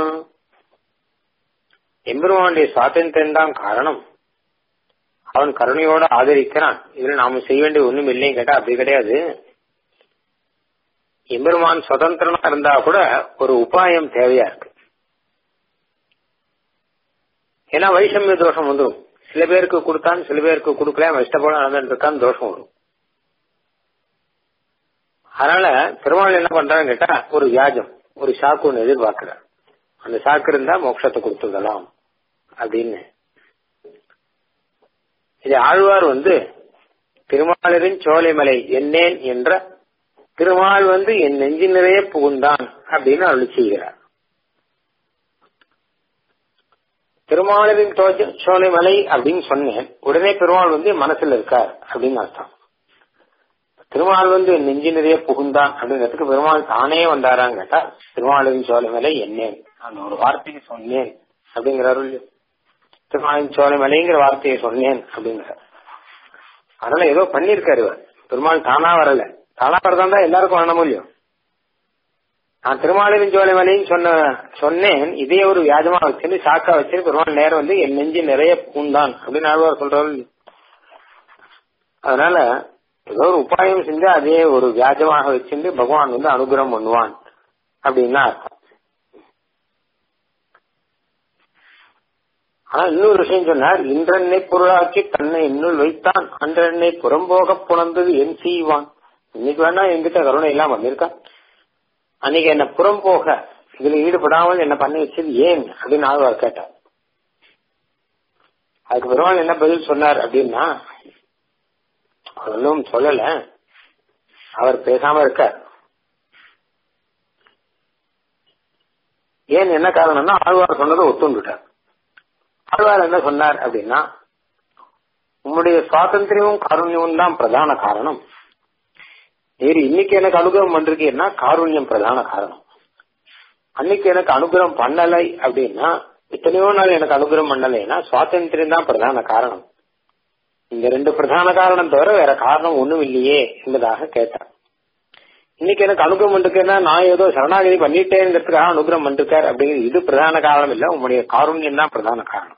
எம்பெருமானுடைய சுவாதந்திரம் தான் காரணம் அவன் கருணையோட ஆதரிக்கிறான் இதுல நாம செய்ய வேண்டிய ஒண்ணும் இல்லைன்னு கேட்டா அப்படி கிடையாது எம்பெருமான் சுதந்திரமா இருந்தா கூட ஒரு உபாயம் தேவையா இருக்கு ஏன்னா வைஷமிய தோஷம் வந்துடும் சில பேருக்கு கொடுத்தான் சில பேருக்கு கொடுக்கல அவன் இஷ்டப்பட நடந்துட்டு இருக்கான்னு தோஷம் வரும் அதனால பெருமாள் என்ன பண்றான்னு கேட்டா ஒரு வியாஜம் ஒரு சாக்கு ஒன்று எதிர்பார்க்கிறார் அந்த சாக்கு இருந்தா மோட்சத்தை கொடுத்துடலாம் அப்படின்னு இது ஆழ்வார் வந்து திருமாலரின் சோலைமலை என்னேன் என்ற திருமால் வந்து என் நெஞ்சு நிறைய புகுந்தான் அப்படின்னு அருள் செய்கிறார் திருமாலரின் சோலைமலை அப்படின்னு சொன்னேன் உடனே பெருமாள் வந்து மனசுல இருக்கார் அப்படின்னு அர்த்தம் திருமால் வந்து என் நெஞ்சு நிறைய புகுந்தான் அப்படிங்கிறதுக்கு பெருமாள் தானே வந்தாரான்னு கேட்டா திருமாலின் சோலைமலை என்னேன் அந்த ஒரு வார்த்தையை சொன்னேன் அப்படிங்கிறாரு திருமாலின் சோலைமலைங்கிற வார்த்தையை சொன்னேன் அப்படிங்கிற அதனால ஏதோ பண்ணிருக்காரு இவர் பெருமாள் தானா வரல தானா வரதான் தான் எல்லாருக்கும் வரணும் முடியும் நான் திருமாலின் சோலைமலைன்னு சொன்ன சொன்னேன் இதே ஒரு வியாஜமா வச்சுன்னு சாக்கா வச்சுன்னு பெருமாள் நேரம் வந்து என் நெஞ்சு நிறைய பூந்தான் அப்படின்னு ஆழ்வார் சொல்றாரு அதனால ஏதோ ஒரு உபாயம் செஞ்சு அதே ஒரு வியாஜமாக வச்சுட்டு பகவான் வந்து அனுகிரகம் பண்ணுவான் அப்படின்னு அர்த்தம் ஆனா இன்னொரு விஷயம் சொன்னார் இன்றென்னை பொருளாக்கி தன்னை இன்னுள் வைத்தான் அன்றென்னை புறம்போக புணர்ந்தது என் செய்வான் இன்னைக்கு வேணா என்கிட்ட கருணை எல்லாம் வந்திருக்கான் அன்னைக்கு என்ன புறம்போக இதுல ஈடுபடாமல் என்ன பண்ணி வச்சது ஏன் அப்படின்னு ஆழ்வார் கேட்டார் அதுக்கு பெருமாள் என்ன பதில் சொன்னார் அப்படின்னா அவர் ஒன்றும் சொல்லல அவர் பேசாம இருக்கார் ஏன் என்ன காரணம்னா ஆழ்வார் சொன்னதை ஒத்துண்டுட்டார் ஆழ்வார் என்ன சொன்னார் அப்படின்னா உம்முடைய சுவாதந்திரமும் காருண்யமும் தான் பிரதான காரணம் நீர் இன்னைக்கு எனக்கு அனுகிரகம் பண்றீங்கன்னா காருண்யம் பிரதான காரணம் அன்னைக்கு எனக்கு அனுகிரகம் பண்ணலை அப்படின்னா இத்தனையோ நாள் எனக்கு அனுகிரகம் பண்ணலைன்னா சுவாதந்திரம் தான் பிரதான காரணம் இந்த ரெண்டு பிரதான காரணம் தவிர வேற காரணம் ஒண்ணும் இல்லையே என்பதாக கேட்டார் இன்னைக்கு எனக்கு அனுகிரகம் பண்ணிருக்கேன்னா நான் ஏதோ சரணாகதி பண்ணிட்டேங்கிறதுக்காக அனுகிரகம் பண்ணிருக்கார் அப்படிங்கிறது இது பிரதான காரணம் இல்ல உங்களுடைய காருண்யம் தான் பிரதான காரணம்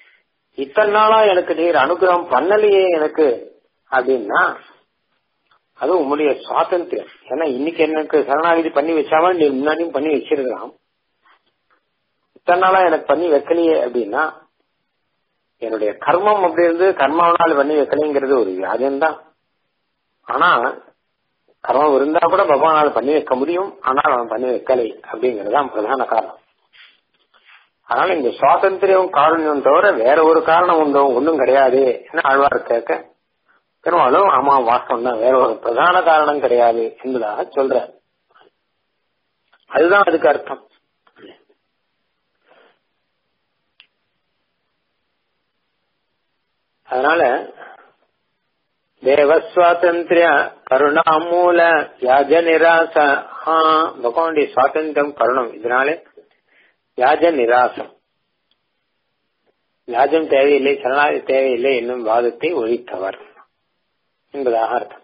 இத்தனை நாளா எனக்கு நீர் அனுகிரகம் பண்ணலையே எனக்கு அப்படின்னா அது உங்களுடைய சுவாதந்திரம் ஏன்னா இன்னைக்கு எனக்கு சரணாகதி பண்ணி வச்சாம நீ முன்னாடியும் பண்ணி வச்சிருக்கலாம் இத்தனை நாளா எனக்கு பண்ணி வைக்கலையே அப்படின்னா என்னுடைய கர்மம் அப்படி இருந்து கர்மாவனால் பண்ணி வைக்கலைங்கிறது ஒரு வியாஜம்தான் ஆனா கர்மம் இருந்தா கூட பகவானால் பண்ணி வைக்க முடியும் ஆனால் அவன் பண்ணி வைக்கலை அப்படிங்கறதுதான் பிரதான காரணம் அதனால இந்த சுவாதந்திரம் காரணம் தவிர வேற ஒரு காரணம் உண்டோ ஒன்றும் கிடையாது என்ன ஆழ்வார் கேட்க பெரும்பாலும் ஆமா வாஸ்தவம் தான் வேற ஒரு பிரதான காரணம் கிடையாது என்பதாக சொல்ற அதுதான் அதுக்கு அர்த்தம் அதனால தேவஸ்வாதந்திரிய கருணாமூல யாஜ நிராச பகவானுடைய சுவாதந்திரம் கருணம் இதனாலே யாஜ நிராசம் யாஜம் தேவையில்லை சரணாதி தேவையில்லை என்னும் வாதத்தை ஒழித்தவர் என்பதாக அர்த்தம்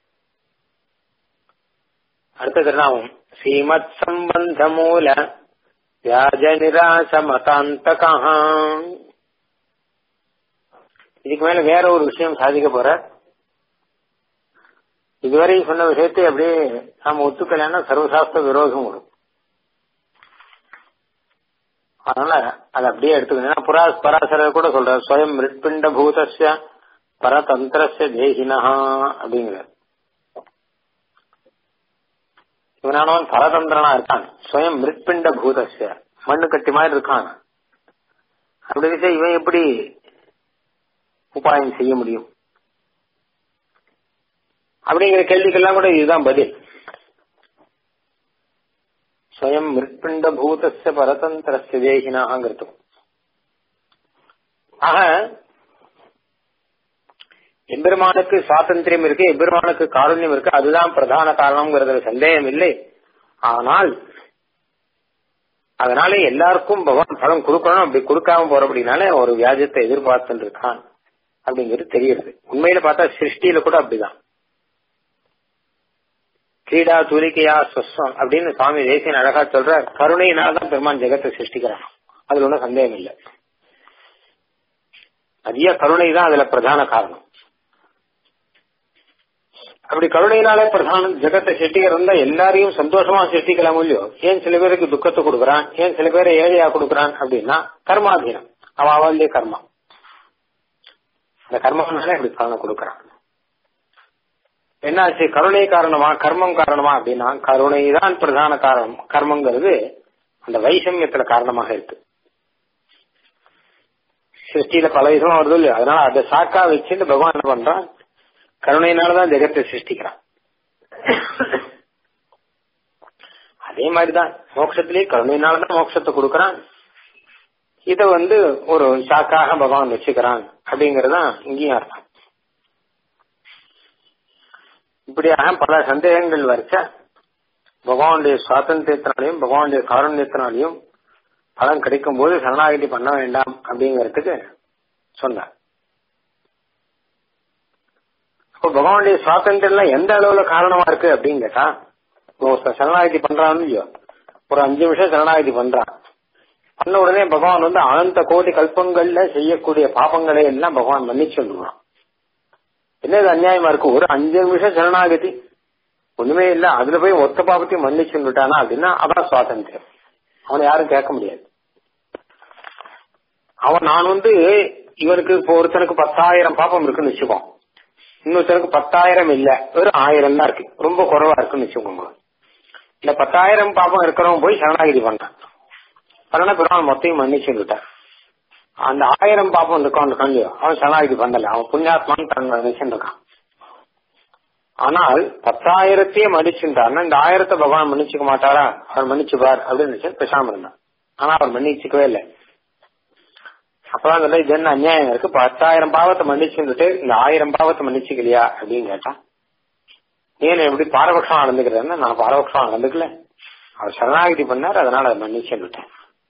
அடுத்த திருநாமம் ஸ்ரீமத் சம்பந்த மூல வியாஜ நிராச மதாந்தகா இதுக்கு மேல வேற ஒரு விஷயம் சாதிக்க போற இதுவரை சொன்ன விஷயத்தை அப்படியே நாம ஒத்துக்கலைன்னா சர்வசாஸ்திர விரோதம் வரும் அதனால அதை அப்படியே எடுத்துக்கணும் ஏன்னா புரா பராசரர் கூட சொல்ற ஸ்வயம் மிருட்பிண்ட பூதஸ்ய பரதந்திரஸ்ய தேகினா அப்படிங்கிற இவனானவன் பரதந்திரனா இருக்கான் ஸ்வயம் மிருட்பிண்ட பூதஸ்ய மண்ணு கட்டி மாதிரி இருக்கான் அப்படி இருக்க இவன் எப்படி உபாயம் செய்ய முடியும் அப்படிங்கிற கேள்விக்கெல்லாம் கூட இதுதான் பதில் ஸ்வயம் மிருட்பிண்ட பூதஸ்ய பரதந்திரஸ்ய தேகினாங்கிறது ஆக எம்பெருமானுக்கு சுவாதந்திரம் இருக்கு எம்பெருமானுக்கு காருண்யம் இருக்கு அதுதான் பிரதான காரணம்ங்கிறதுல சந்தேகம் இல்லை ஆனால் அதனால எல்லாருக்கும் பகவான் பலம் கொடுக்கணும் அப்படி கொடுக்காம போறபடினால ஒரு வியாஜத்தை எதிர்பார்த்துட்டு இருக்கான் அப்படிங்கிறது தெரியுது உண்மையில பார்த்தா சிருஷ்டியில கூட அப்படிதான் கீடா துலிக்கையா ஸ்வஸ்வம் அப்படின்னு சுவாமி தேசியன் அழகா சொல்ற கருணையினால்தான் பெருமான் ஜெகத்தை சிருஷ்டிக்கிறான் அதுல ஒன்றும் சந்தேகம் இல்லை அதிக கருணை தான் அதுல பிரதான காரணம் அப்படி கருணையினாலே பிரதான ஜெகத்தை சிருஷ்டிக்கிறதா எல்லாரையும் சந்தோஷமா சிருஷ்டிக்கலாம் இல்லையோ ஏன் சில பேருக்கு துக்கத்தை கொடுக்கறான் ஏன் சில பேரை ஏழையா கொடுக்கறான் அப்படின்னா கர்மாதீனம் அவ அவளுடைய கர்மா அந்த கர்மம்னால இப்படி பலனை கொடுக்கறான் என்னாச்சு கருணை காரணமா கர்மம் காரணமா அப்படின்னா கருணை தான் பிரதான காரணம் கர்மங்கிறது அந்த வைஷமியத்துல காரணமாக இருக்கு சிருஷ்டியில பல விதமா வருது இல்லையா அதனால அதை சாக்கா வச்சுட்டு பகவான் என்ன பண்றான் கருணையினாலதான் ஜெகத்தை சிருஷ்டிக்கிறான் அதே மாதிரிதான் மோட்சத்திலேயே கருணையினாலதான் மோட்சத்தை கொடுக்கறான் இத வந்து ஒரு சாக்காக பகவான் வச்சுக்கிறான் அப்படிங்கறதுதான் இங்கேயும் அர்த்தம் இப்படியாக பல சந்தேகங்கள் வரைச்ச பகவானுடைய சுவாதந்திரத்தினாலையும் பகவானுடைய காரண்யத்தினாலையும் பலன் கிடைக்கும் போது சரணாகிதி பண்ண வேண்டாம் அப்படிங்கறதுக்கு சொன்னார் அப்போ பகவானுடைய சுவாதந்திரம் எந்த அளவுல காரணமா இருக்கு அப்படின்னு கேட்டா சரணாகிதி பண்றான்னு இல்லையோ ஒரு அஞ்சு நிமிஷம் சரணாகிதி பண்றான் பண்ண உடனே பகவான் வந்து அனந்த கோடி கல்பங்கள்ல செய்யக்கூடிய பாபங்களை எல்லாம் பகவான் மன்னிச்சு வந்துடுவான் என்ன இது அநியாயமா இருக்கு ஒரு அஞ்சு நிமிஷம் சரணாகதி ஒண்ணுமே இல்ல அதுல போய் ஒத்த பாபத்தையும் மன்னிச்சு விட்டானா அப்படின்னா அதான் சுவாதந்திரம் அவனை யாரும் கேட்க முடியாது அவன் நான் வந்து இவனுக்கு இப்போ ஒருத்தனுக்கு பத்தாயிரம் பாப்பம் இருக்குன்னு வச்சுக்கோ இன்னொருத்தனுக்கு பத்தாயிரம் இல்ல ஒரு ஆயிரம் தான் இருக்கு ரொம்ப குறைவா இருக்குன்னு வச்சுக்கோங்க இந்த பத்தாயிரம் பாப்பம் இருக்கிறவன் போய் சரணாகிதி பண்ணான் அதனால பெருமாள் மொத்தையும் மன்னிச்சு விட்டான் அந்த ஆயிரம் பாப்பம் இருக்கான் இல்லையோ அவன் சரணாகிதி பண்ணல அவன் புண்ணியாத்மான்னு தன் நினைச்சுருக்கான் ஆனால் பத்தாயிரத்தையே மன்னிச்சுட்டாருன்னா இந்த ஆயிரத்தை பகவான் மன்னிச்சுக்க மாட்டாரா அவர் மன்னிச்சுப்பார் அப்படின்னு நினைச்சு பேசாம இருந்தான் ஆனா அவர் மன்னிச்சுக்கவே இல்லை அப்பதான் சொல்ல இது என்ன அநியாயம் இருக்கு பத்தாயிரம் பாவத்தை மன்னிச்சுட்டு இந்த ஆயிரம் பாவத்தை மன்னிச்சுக்கலையா அப்படின்னு கேட்டா ஏன் எப்படி பாரபட்சம் நடந்துக்கிறேன்னா நான் பாரபட்சம் நடந்துக்கல அவர் சரணாகிதி பண்ணார் அதனால அதை மன்னிச்சு விட்டேன்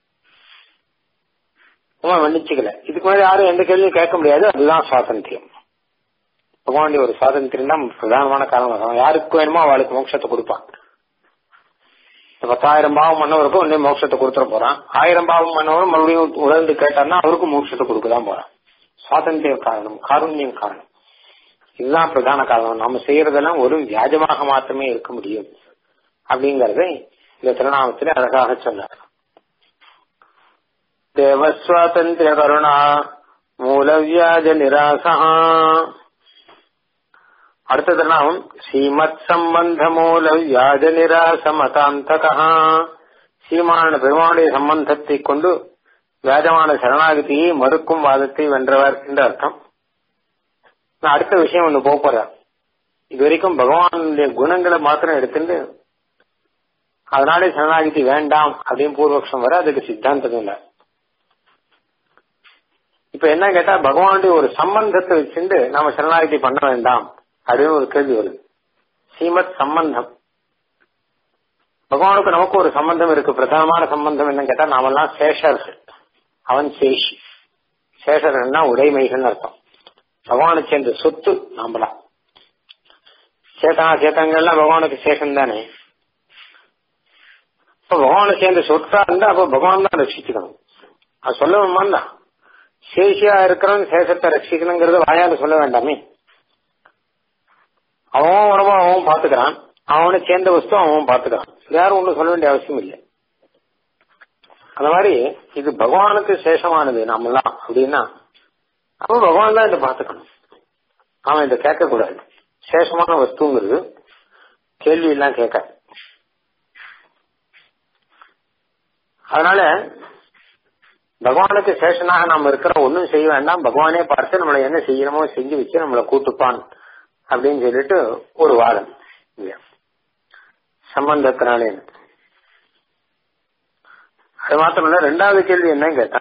அவன் மன்னிச்சுக்கல இதுக்கு மேலே யாரும் எந்த கேள்வியும் கேட்க முடியாது அதுதான் சுவாதந்திரம் பகவானுடைய ஒரு சுவாதந்திரம் தான் பிரதானமான காரணம் அவன் யாருக்கு வேணுமோ அவளுக்கு மோட்சத்தை கொடுப்பான் பத்தாயிரம் பாவம் பண்ணவருக்கும் உடனே மோட்சத்தை கொடுத்துட போறான் ஆயிரம் பாவம் பண்ணவரும் மறுபடியும் உணர்ந்து கேட்டார்னா அவருக்கும் மோட்சத்தை கொடுக்கதான் போறான் சுவாதந்திர காரணம் காருண்யம் காரணம் இதுதான் பிரதான காரணம் நம்ம செய்யறதெல்லாம் ஒரு வியாஜமாக மாத்திரமே இருக்க முடியும் அப்படிங்கறதை இந்த திருநாமத்தில் அழகாக சொன்னார் தேவஸ்வாதந்திர கருணா மூலவியாஜ நிராசா அடுத்த திருநாமம் ஸ்ரீமத் சம்பந்த மூல வியாஜ நிராச மதாந்தகா சீமான பெருமானுடைய சம்பந்தத்தை கொண்டு வியாஜமான சரணாகதியை மறுக்கும் வாதத்தை வென்றவர் என்று அர்த்தம் நான் அடுத்த விஷயம் ஒண்ணு போக போறேன் இது வரைக்கும் பகவானுடைய குணங்களை மாத்திரம் எடுத்துட்டு அதனாலே சரணாகதி வேண்டாம் அப்படின்னு பூர்வபக்ஷம் வர அதுக்கு சித்தாந்தம் இல்லை இப்ப என்ன கேட்டா பகவானுடைய ஒரு சம்பந்தத்தை வச்சுட்டு நாம சரணாகதி பண்ண வேண்டாம் அப்படின்னு ஒரு கேள்வி வருது ஸ்ரீமத் சம்பந்தம் பகவானுக்கு நமக்கு ஒரு சம்பந்தம் இருக்கு பிரதானமான சம்பந்தம் என்னன்னு கேட்டா நாமெல்லாம் சேஷர்கள் அவன் சேஷி சேஷர்கள்னா உடைமைகள் அர்த்தம் பகவானுக்கு சேர்ந்த சொத்து நாமளா சேத்தனா சேத்தங்கள்லாம் பகவானுக்கு சேஷம் தானே இப்ப பகவானுக்கு சேர்ந்த சொத்தா இருந்தா அப்ப பகவான் தான் ரட்சிக்கணும் அது சொல்ல வேண்டாம் சேஷியா இருக்கிறவன் சேஷத்தை ரட்சிக்கணுங்கிறது வாயால சொல்ல வேண்டாமே அவன் உடம்பு அவன் பாத்துக்கிறான் அவனை சேர்ந்த வஸ்து அவன் பாத்துக்கிறான் யாரும் ஒண்ணும் சொல்ல வேண்டிய அவசியம் இல்லை அந்த மாதிரி இது பகவானுக்கு சேஷமானது நாமெல்லாம் அப்படின்னா அவன் பகவான் தான் இதை பாத்துக்கணும் அவன் இதை கேட்க கூடாது சேஷமான வஸ்துங்கிறது கேள்வி எல்லாம் கேட்க அதனால பகவானுக்கு சேஷனாக நாம் இருக்கிற ஒன்னும் செய்ய வேண்டாம் பகவானே பார்த்து நம்மளை என்ன செய்யணுமோ செஞ்சு வச்சு நம்மளை கூட்டுப்பான் அப்படின்னு சொல்லிட்டு ஒரு வாதம் சம்பந்தத்தினாலே அது மாத்திரம் இல்ல ரெண்டாவது கேள்வி என்னன்னு கேட்டா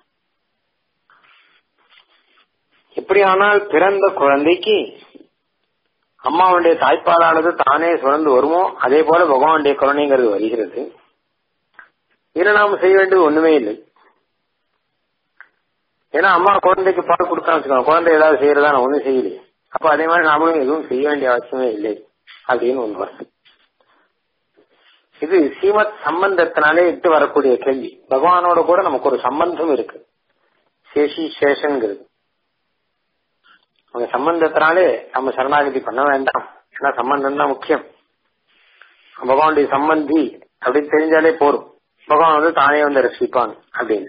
எப்படியானால் பிறந்த குழந்தைக்கு அம்மாவுடைய தாய்ப்பாலானது தானே சுரந்து வருமோ அதே போல பகவானுடைய கருணைங்கிறது வருகிறது இதுல நாம செய்ய வேண்டியது ஒண்ணுமே இல்லை ஏன்னா அம்மா குழந்தைக்கு பால் கொடுத்தா வச்சுக்கோங்க குழந்தை ஏதாவது செய்யறதா நான் ஒண்ணும் செய்யலையே அப்ப அதே மாதிரி நாமளும் எதுவும் செய்ய வேண்டிய அவசியமே இல்லை அப்படின்னு ஒண்ணு வருது இது சீமத் சம்பந்தத்தினாலே இட்டு வரக்கூடிய கேள்வி பகவானோட கூட நமக்கு ஒரு சம்பந்தம் இருக்கு சேஷி சேஷங்கிறது அந்த சம்பந்தத்தினாலே நம்ம சரணாகதி பண்ண வேண்டாம் ஏன்னா சம்பந்தம் தான் முக்கியம் பகவானுடைய சம்பந்தி அப்படின்னு தெரிஞ்சாலே போரும் பகவான் வந்து தானே வந்து ரசிப்பான் அப்படின்னு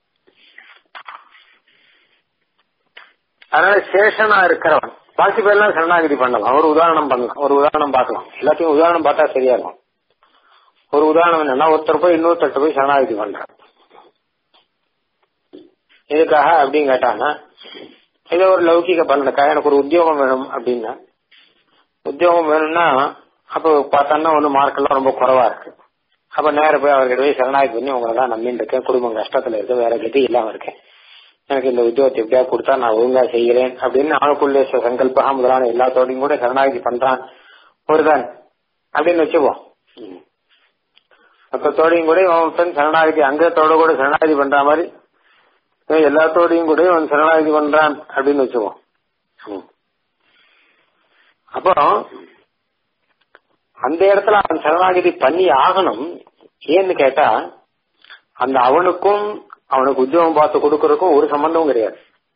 அதனால சேஷனா இருக்கிறவன் பாக்கி பேர்லாம் சரணாகதி பண்ணலாம் ஒரு உதாரணம் பண்ணலாம் ஒரு உதாரணம் பார்க்கலாம் எல்லாத்தையும் உதாரணம் பார்த்தா சரியா இருக்கும் ஒரு உதாரணம் என்னன்னா ஒருத்தர் போய் இன்னொருத்தர் போய் சரணாகதி பண்றான் எதுக்காக அப்படின்னு கேட்டாங்கன்னா ஏதோ ஒரு லௌகிக பலனுக்காக எனக்கு ஒரு உத்தியோகம் வேணும் அப்படின்னா உத்தியோகம் வேணும்னா அப்போ பார்த்தோம்னா ஒன்று மார்க் எல்லாம் ரொம்ப குறவா இருக்கு அப்ப நேர போய் அவர்கிட்ட போய் சரணாகதி பண்ணி உங்களை தான் நம்பின்னு இருக்கேன் குடும்பம் கஷ்டத்துல இருக்கு வேற கதி இல்லாம இருக்கேன் எனக்கு இந்த உத்தியோகத்தை எப்படியா கொடுத்தா நான் ஒழுங்கா செய்கிறேன் அப்படின்னு ஆணுக்குள்ளே சங்கல்பா முதலான எல்லாத்தோடையும் கூட சரணாகதி பண்றான் ஒருதான் அப்படின்னு வச்சுப்போம் மொத்தத்தோடையும் கூட இவன் சரணாகதி அங்கத்தோட கூட சரணாகதி பண்ற மாதிரி எல்லாத்தோடையும் கூட இவன் சரணாகதி பண்றான் அப்படின்னு வச்சுக்குவோம் அப்போ அந்த இடத்துல அவன் சரணாகதி பண்ணி ஆகணும் ஏன்னு கேட்டா அந்த அவனுக்கும் அவனுக்கு உத்தியோகம் பார்த்து கொடுக்கறதுக்கும் ஒரு சம்பந்தமும் கிடையாது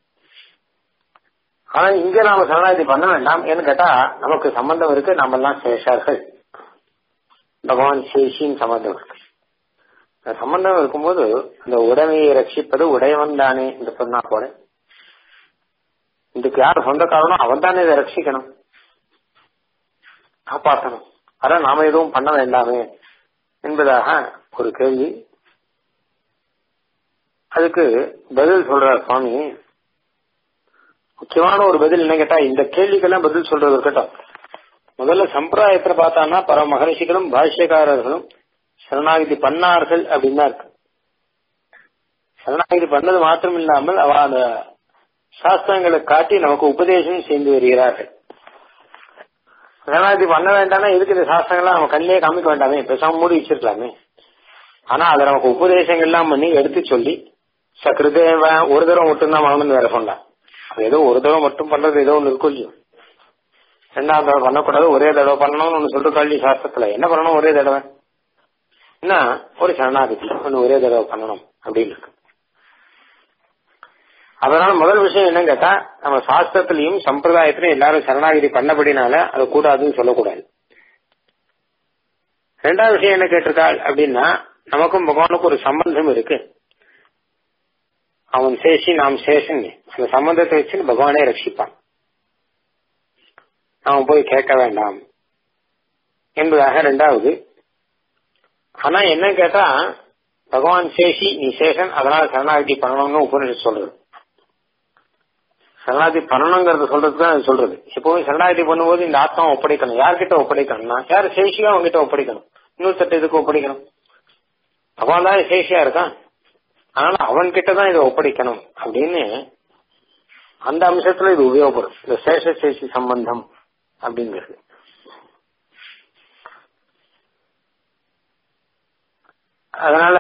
ஆனா இங்க நாம சரணாகதி பண்ண வேண்டாம் ஏன்னு கேட்டா நமக்கு சம்பந்தம் இருக்கு நம்ம எல்லாம் சேஷார்கள் பகவான் சேஷின்னு சம்பந்தம் இருக்கு சம்பந்தம் இருக்கும்போது அந்த உடைமையை ரட்சிப்பது உடையவன் தானே என்று சொன்னா போல இதுக்கு யார் சொந்தக்காரனோ அவன் தானே இதை ரட்சிக்கணும் காப்பாற்றணும் அதான் நாம எதுவும் பண்ண வேண்டாமே என்பதாக ஒரு கேள்வி அதுக்கு பதில் சொல்றார் சுவாமி முக்கியமான ஒரு பதில் என்ன கேட்டா இந்த கேள்விக்கெல்லாம் பதில் சொல்றது இருக்கட்டும் முதல்ல சம்பிரதாயத்துல பார்த்தான்னா பல மகரிஷிகளும் பாஷ்யக்காரர்களும் சரணாகதி பண்ணார்கள் அப்படின்னு தான் இருக்கு சரணாகதி பண்ணது மாத்திரம் இல்லாமல் அவ அந்த சாஸ்திரங்களை காட்டி நமக்கு உபதேசம் செய்து வருகிறார்கள் சரணாகதி பண்ண வேண்டாம்னா எதுக்கு இந்த சாஸ்திரங்கள்லாம் நம்ம கண்ணிலே காமிக்க வேண்டாமே பேசாம மூடி வச்சிருக்கலாமே ஆனா அதை நமக்கு உபதேசங்கள்லாம் பண்ணி எடுத்து சொல்லி சக்கிருதேவ ஒரு தடவை மட்டும்தான் வாங்கணும்னு வேற சொன்னான் அது ஏதோ ஒரு தடவை மட்டும் பண்றது ஏதோ ஒன்று இருக்கும் இல்லையோ ரெண்டாவது தடவை பண்ணக்கூடாது ஒரே தடவை பண்ணணும்னு ஒன்று சொல்லிட்டு கல்வி சாஸ்திரத்துல என்ன பண்ணணும் ஒரே தடவை என்ன ஒரு சரணாகதி ஒன்று ஒரே தடவை பண்ணணும் அப்படின்னு இருக்கு அதனால முதல் விஷயம் என்னன்னு கேட்டா நம்ம சாஸ்திரத்திலையும் சம்பிரதாயத்திலையும் எல்லாரும் சரணாகிதி பண்ணபடினால அது கூடாதுன்னு சொல்லக்கூடாது ரெண்டாவது விஷயம் என்ன கேட்டிருக்காள் அப்படின்னா நமக்கும் பகவானுக்கும் ஒரு சம்பந்தம் இருக்கு அவன் சேஷி நாம் சேஷன் அந்த சம்பந்தத்தை வச்சு பகவானே ரட்சிப்பான் அவன் போய் கேட்க வேண்டாம் என்பதாக ரெண்டாவது ஆனா என்ன கேட்டா பகவான் சேஷி நீ சேஷன் அதனால சரணாகதி பண்ணணும்னு உபநிஷம் சொல்றது சரணாகதி பண்ணணுங்கிறது சொல்றது தான் அது சொல்றது எப்பவுமே சரணாகதி பண்ணும்போது இந்த ஆத்மா ஒப்படைக்கணும் யார்கிட்ட ஒப்படைக்கணும்னா யார் சேஷியோ அவங்ககிட்ட ஒப்படைக்கணும் இன்னொருத்தட்ட இதுக்கு ஒப்படைக்கணும் பகவான் தான் சேஷியா இருக்கான் அதனால அவன் கிட்ட தான் இதை ஒப்படைக்கணும் அப்படின்னு அந்த அம்சத்துல இது உபயோகப்படும் இந்த சேஷ சேஷி சம்பந்தம் அப்படிங்கிறது அதனால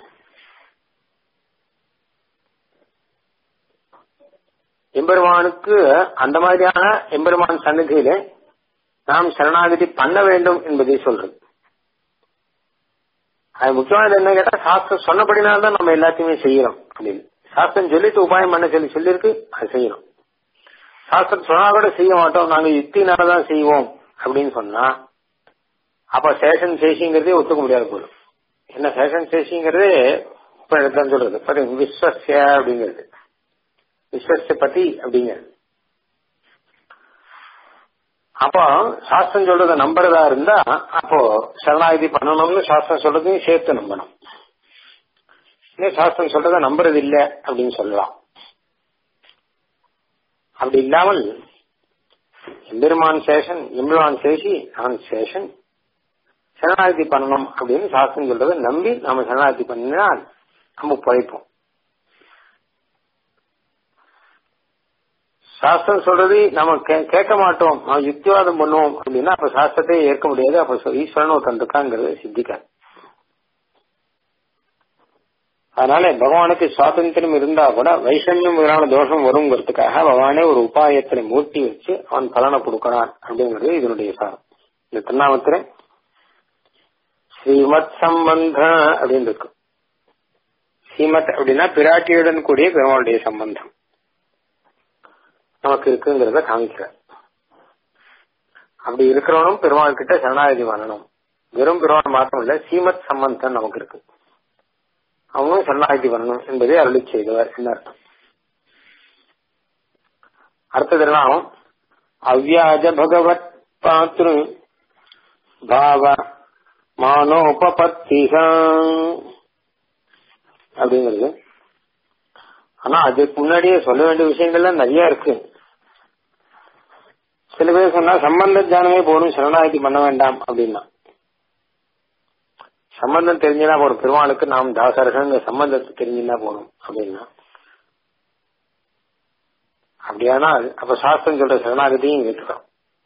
எம்பெருமானுக்கு அந்த மாதிரியான எம்பெருமான் சன்னதியில நாம் சரணாகதி பண்ண வேண்டும் என்பதை சொல்றது அது முக்கியமானது என்ன கேட்டா சாஸ்திரம் சொன்னபடினால்தான் நம்ம எல்லாத்தையுமே செய்யறோம் அப்படின்னு சாஸ்திரம் சொல்லிட்டு உபாயம் பண்ண சொல்லி சொல்லியிருக்கு அது செய்யணும் சாஸ்திரம் சொன்னா கூட செய்ய மாட்டோம் நாங்க யுக்தினாலதான் செய்வோம் அப்படின்னு சொன்னா அப்ப சேஷன் சேஷிங்கிறதே ஒத்துக்க முடியாது போலும் என்ன சேஷன் சேஷிங்கிறது இப்ப எடுத்தான் சொல்றது பாருங்க விஸ்வசிய அப்படிங்கிறது விஸ்வச பத்தி அப்படிங்கிறது அப்போ சாஸ்திரம் சொல்றத நம்புறதா இருந்தா அப்போ சரணாகதி பண்ணணும்னு சாஸ்திரம் சொல்றதையும் சேர்த்து நம்பணும் இல்லை சாஸ்திரம் சொல்றத நம்புறது இல்ல அப்படின்னு சொல்லலாம் அப்படி இல்லாமல் எம்பெருமான் சேஷன் எம்பெருமான் சேஷி நான் சேஷன் சரணாகதி பண்ணணும் அப்படின்னு சாஸ்திரம் சொல்றத நம்பி நம்ம சரணாகதி பண்ணினால் நம்ம பழைப்போம் சாஸ்திரம் சொல்றது நம்ம கேட்க மாட்டோம் நம்ம யுக்திவாதம் பண்ணுவோம் அப்படின்னா அப்ப சாஸ்திரத்தையே ஏற்க முடியாது அப்ப ஈஸ்வரன் ஒருத்தன் இருக்காங்கிறது சித்திக்காது அதனால பகவானுக்கு சுவாதந்திரம் இருந்தா கூட வைஷமியம் முதலான தோஷம் வருங்கிறதுக்காக பகவானே ஒரு உபாயத்தினை மூர்த்தி வச்சு அவன் பலனை கொடுக்கிறான் அப்படிங்கிறது இதனுடைய சாரம் இந்த திருநாமத்துல ஸ்ரீமத் சம்பந்த அப்படின்னு இருக்கு ஸ்ரீமத் அப்படின்னா பிராட்டியுடன் கூடிய பெருமாளுடைய சம்பந்தம் நமக்கு இருக்குங்கிறத காமிக்கிறார் அப்படி இருக்கிறவனும் பெருமாள் கிட்ட சரணாகதி பண்ணணும் வெறும் பெருமாள் மாத்திரம் இல்ல சீமத் சம்பந்தம் நமக்கு இருக்கு அவனும் சரணாகதி பண்ணணும் என்பதை அருளி செய்தவர் என்ன அர்த்தம் அடுத்ததெல்லாம் அவ்வியாஜ பகவத் பாத்ரு பாவ மானோபபத்திகா அப்படிங்கிறது ஆனா அதுக்கு முன்னாடியே சொல்ல வேண்டிய விஷயங்கள்லாம் நிறைய இருக்கு சில பேர் சொன்னா சம்பந்த தியானமே போகணும் சரணாகதி பண்ண வேண்டாம் அப்படின்னா சம்பந்தம் தெரிஞ்சுனா ஒரு பெருமாளுக்கு நாம் தாசர்கள் சம்பந்தத்தை தெரிஞ்சுனா போகணும் அப்படின்னா அப்படியானால் அப்ப சாஸ்திரம் சொல்ற சரணாகதியும் ஏற்றுக்கிறோம்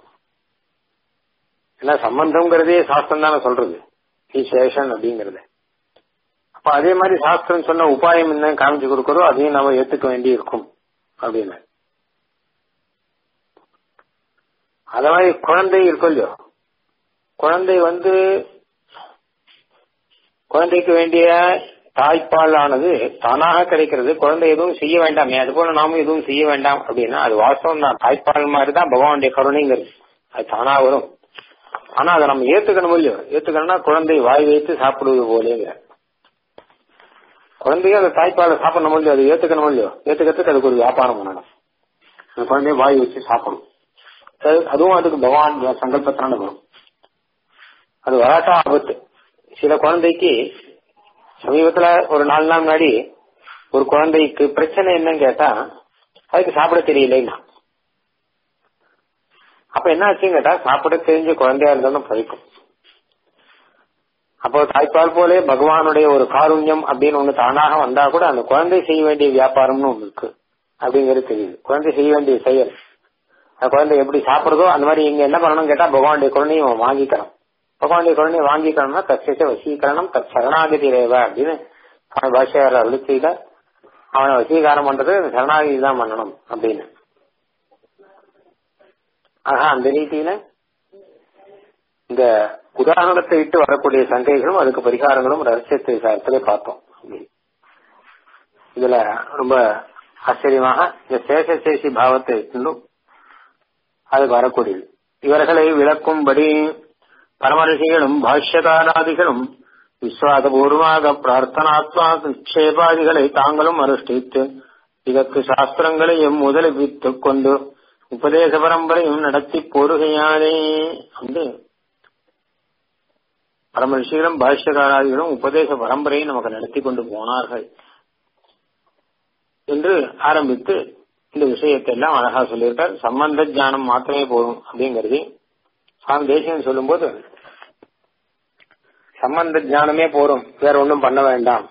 ஏன்னா சம்பந்தம்ங்கிறதே சாஸ்திரம் தானே சொல்றது நீ சேஷன் அப்படிங்கறது அப்ப அதே மாதிரி சாஸ்திரம் சொன்ன உபாயம் என்ன காமிச்சு கொடுக்கறோ அதையும் நாம ஏத்துக்க வேண்டி இருக்கும் அப்படின்னு அத மாதிரி குழந்தை இருக்கும் இல்லையோ குழந்தை வந்து குழந்தைக்கு வேண்டிய தாய்ப்பால் ஆனது தானாக கிடைக்கிறது குழந்தை எதுவும் செய்ய வேண்டாமே அது போல நாமும் எதுவும் செய்ய வேண்டாம் அப்படின்னா அது வாஸ்தவம் தான் தாய்ப்பால் மாதிரி தான் பகவானுடைய கருணைங்கிறது அது தானா வரும் ஆனா அதை நம்ம ஏத்துக்கணும் இல்லையோ ஏத்துக்கணும்னா குழந்தை வாய் வைத்து சாப்பிடுவது போலேங்கிற குழந்தைய அந்த தாய்ப்பாலை சாப்பிடணும் இல்லையோ அதை ஏத்துக்கணும் இல்லையோ ஏத்துக்கிறதுக்கு அதுக்கு ஒரு வியாபாரம் பண்ணணும் அந்த குழந்தைய வாய் வச்சு சாப்பிடும் அதுவும் அதுக்கு பகவான் சங்கல்பத்தினால வரும் அது வராட்டா ஆபத்து சில குழந்தைக்கு சமீபத்துல ஒரு நாலு நாள் முன்னாடி ஒரு குழந்தைக்கு பிரச்சனை என்னன்னு கேட்டா அதுக்கு சாப்பிட தெரியலைன்னா அப்ப என்ன ஆச்சுன்னு கேட்டா சாப்பிட தெரிஞ்ச குழந்தையா இருந்தாலும் பழிக்கும் அப்போ தாய்ப்பால் போலே பகவானுடைய ஒரு காருண்யம் அப்படின்னு ஒண்ணு தானாக வந்தா கூட அந்த குழந்தை செய்ய வேண்டிய வியாபாரம்னு ஒண்ணு இருக்கு அப்படிங்கிறது தெரியுது குழந்தை செய்ய வேண்டிய செயல் அந்த குழந்தை எப்படி சாப்பிடுறதோ அந்த மாதிரி இங்க என்ன பண்ணணும் கேட்டா பகவானுடைய குழந்தையும் வாங்கிக்கணும் பகவானுடைய குழந்தைய வாங்கிக்கணும்னா தச்ச வசீகரணம் தத் சரணாகதி ரேவ அப்படின்னு அவன் பாஷையார் அருளி செய்த அவனை வசீகாரம் பண்றது சரணாகதி தான் பண்ணணும் அப்படின்னு ஆஹா அந்த ரீதியில இந்த உதாரணத்தை விட்டு வரக்கூடிய சங்கைகளும் அதுக்கு பரிகாரங்களும் ரகசியத்தை சாரத்திலே பார்த்தோம் இதுல ரொம்ப ஆச்சரியமாக இந்த சேஷசேஷி பாவத்தை இருந்தும் அதுக்கு வரக்கூடியது இவர்களை விளக்கும்படி பரமரிஷிகளும் பாஷ்யகாராதிகளும் விஸ்வாதபூர்வமாக பிரார்த்தனாத்மா நிக்ஷேபாதிகளை தாங்களும் அனுஷ்டித்து இதற்கு சாஸ்திரங்களையும் முதலிப்பித்துக் கொண்டு உபதேச பரம்பரையும் நடத்தி போருகையானே வந்து பரமரிஷிகளும் பாஷ்யகாராதிகளும் உபதேச பரம்பரையை நமக்கு நடத்தி கொண்டு போனார்கள் என்று ஆரம்பித்து இந்த விஷயத்தை எல்லாம் அழகா சொல்லியிருக்கார் சம்பந்த ஜானம் மாத்திரமே போதும் அப்படிங்கிறது சுவாமி தேசியம் சொல்லும்போது சம்பந்த ஜானமே போதும் வேற ஒன்றும் பண்ண வேண்டாம்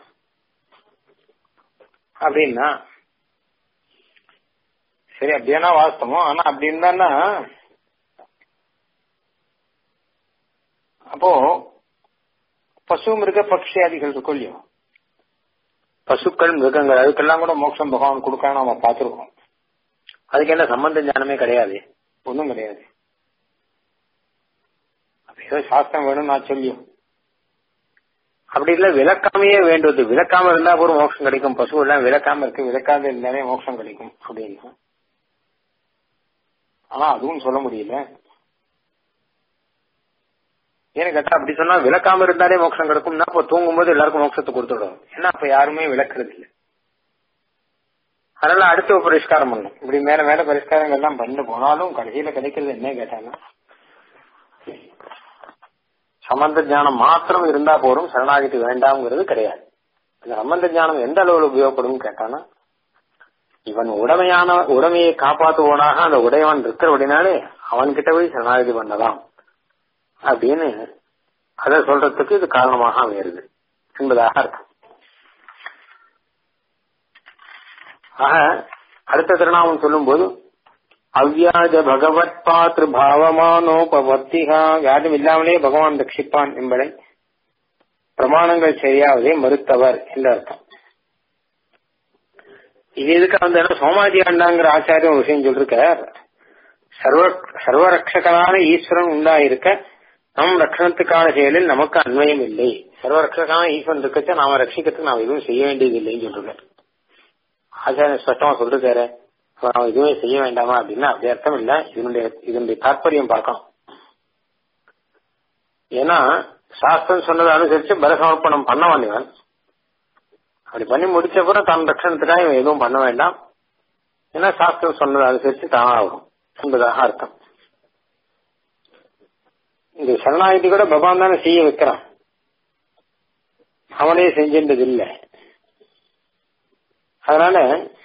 அப்படின்னா சரி அப்படியானா வாஸ்தவம் ஆனா அப்படி இருந்தான்னா அப்போ பசு மிருக பக்ஷியாதிகள் இருக்கும் இல்லையோ பசுக்கள் மிருகங்கள் அதுக்கெல்லாம் கூட மோட்சம் பகவான் கொடுக்க நாம பார்த்திருக்கோம் அதுக்கு என்ன சம்பந்த ஞானமே கிடையாது ஒன்றும் கிடையாது ஏதோ சாஸ்திரம் வேணும் நான் சொல்லியும் அப்படி இல்ல விளக்காமையே வேண்டுவது விளக்காம இருந்தா ஒரு மோட்சம் கிடைக்கும் பசு எல்லாம் விளக்காம இருக்கு விளக்காத இருந்தாலே மோட்சம் கிடைக்கும் அப்படின்னு ஆனா அதுவும் சொல்ல முடியல ஏன்னு கேட்டா அப்படி சொன்னா விளக்காம இருந்தாலே மோட்சம் கிடைக்கும்னா அப்ப தூங்கும்போது எல்லாருக்கும் மோட்சத்தை கொடுத்துடும் ஏன்னா அப்ப யாருமே விளக்குறது இல்லை அதனால அடுத்த ஒரு பரிஷ்காரம் பண்ணும் இப்படி மேல மேல பரிஷ்காரங்கள் எல்லாம் பண்ணி போனாலும் கடைசியில கிடைக்கிறது என்ன கேட்டாங்க சம்பந்த ஞானம் மாத்திரம் இருந்தா போதும் சரணாகதி வேண்டாம்ங்கிறது கிடையாது இந்த சம்பந்த ஞானம் எந்த அளவில் உபயோகப்படும் கேட்டானா இவன் உடமையான உடமையை காப்பாற்றுவோனாக அந்த உடையவன் இருக்கிறபடினாலே அவன்கிட்ட போய் சரணாகதி பண்ணலாம் அப்படின்னு அதை சொல்றதுக்கு இது காரணமாக அமையிறது என்பதாக அர்த்தம் ஆக அடுத்த திருநாமம் சொல்லும் போது அவ்வியாஜ பகவத் பாத்திரு பாவமானோபவர்த்திகா வியாஜம் இல்லாமலே பகவான் ரட்சிப்பான் என்பதை பிரமாணங்கள் சரியாவதே மறுத்தவர் என்று அர்த்தம் இது எதுக்கு அந்த சோமாஜி அண்ணாங்கிற ஆச்சாரியம் ஒரு விஷயம் சொல்லிருக்கார் சர்வ சர்வரட்சகனான ஈஸ்வரன் உண்டாயிருக்க நம் ரட்சணத்துக்கான செயலில் நமக்கு அன்வயம் இல்லை சர்வரட்சகனான ஈஸ்வரன் இருக்கச்ச நாம ரட்சிக்கிறதுக்கு நாம் எதுவும் செய்ய வேண்டியது இல்லைன்னு சொல்றாரு ஆச்சாரியன் ஸ்பஷ்டமா சொல்லிருக்காரு நாம எதுவுமே செய்ய வேண்டாமா அப்படின்னா அப்படி அர்த்தம் இல்ல இதனுடைய இதனுடைய தாற்பயம் பார்க்கணும் ஏன்னா சாஸ்திரம் சொன்னதை அனுசரிச்சு பலசமர்ப்பணம் பண்ண வேண்டியவன் அப்படி பண்ணி முடிச்ச பிறகு தன் ரட்சணத்துக்காக இவன் எதுவும் பண்ண வேண்டாம் ஏன்னா சாஸ்திரம் சொன்னதை அனுசரிச்சு தானாகும் என்பதாக அர்த்தம் இந்த சரணாகதி கூட பகவான் தானே செய்ய வைக்கிறான் அவனே செஞ்சின்றது இல்லை அதனால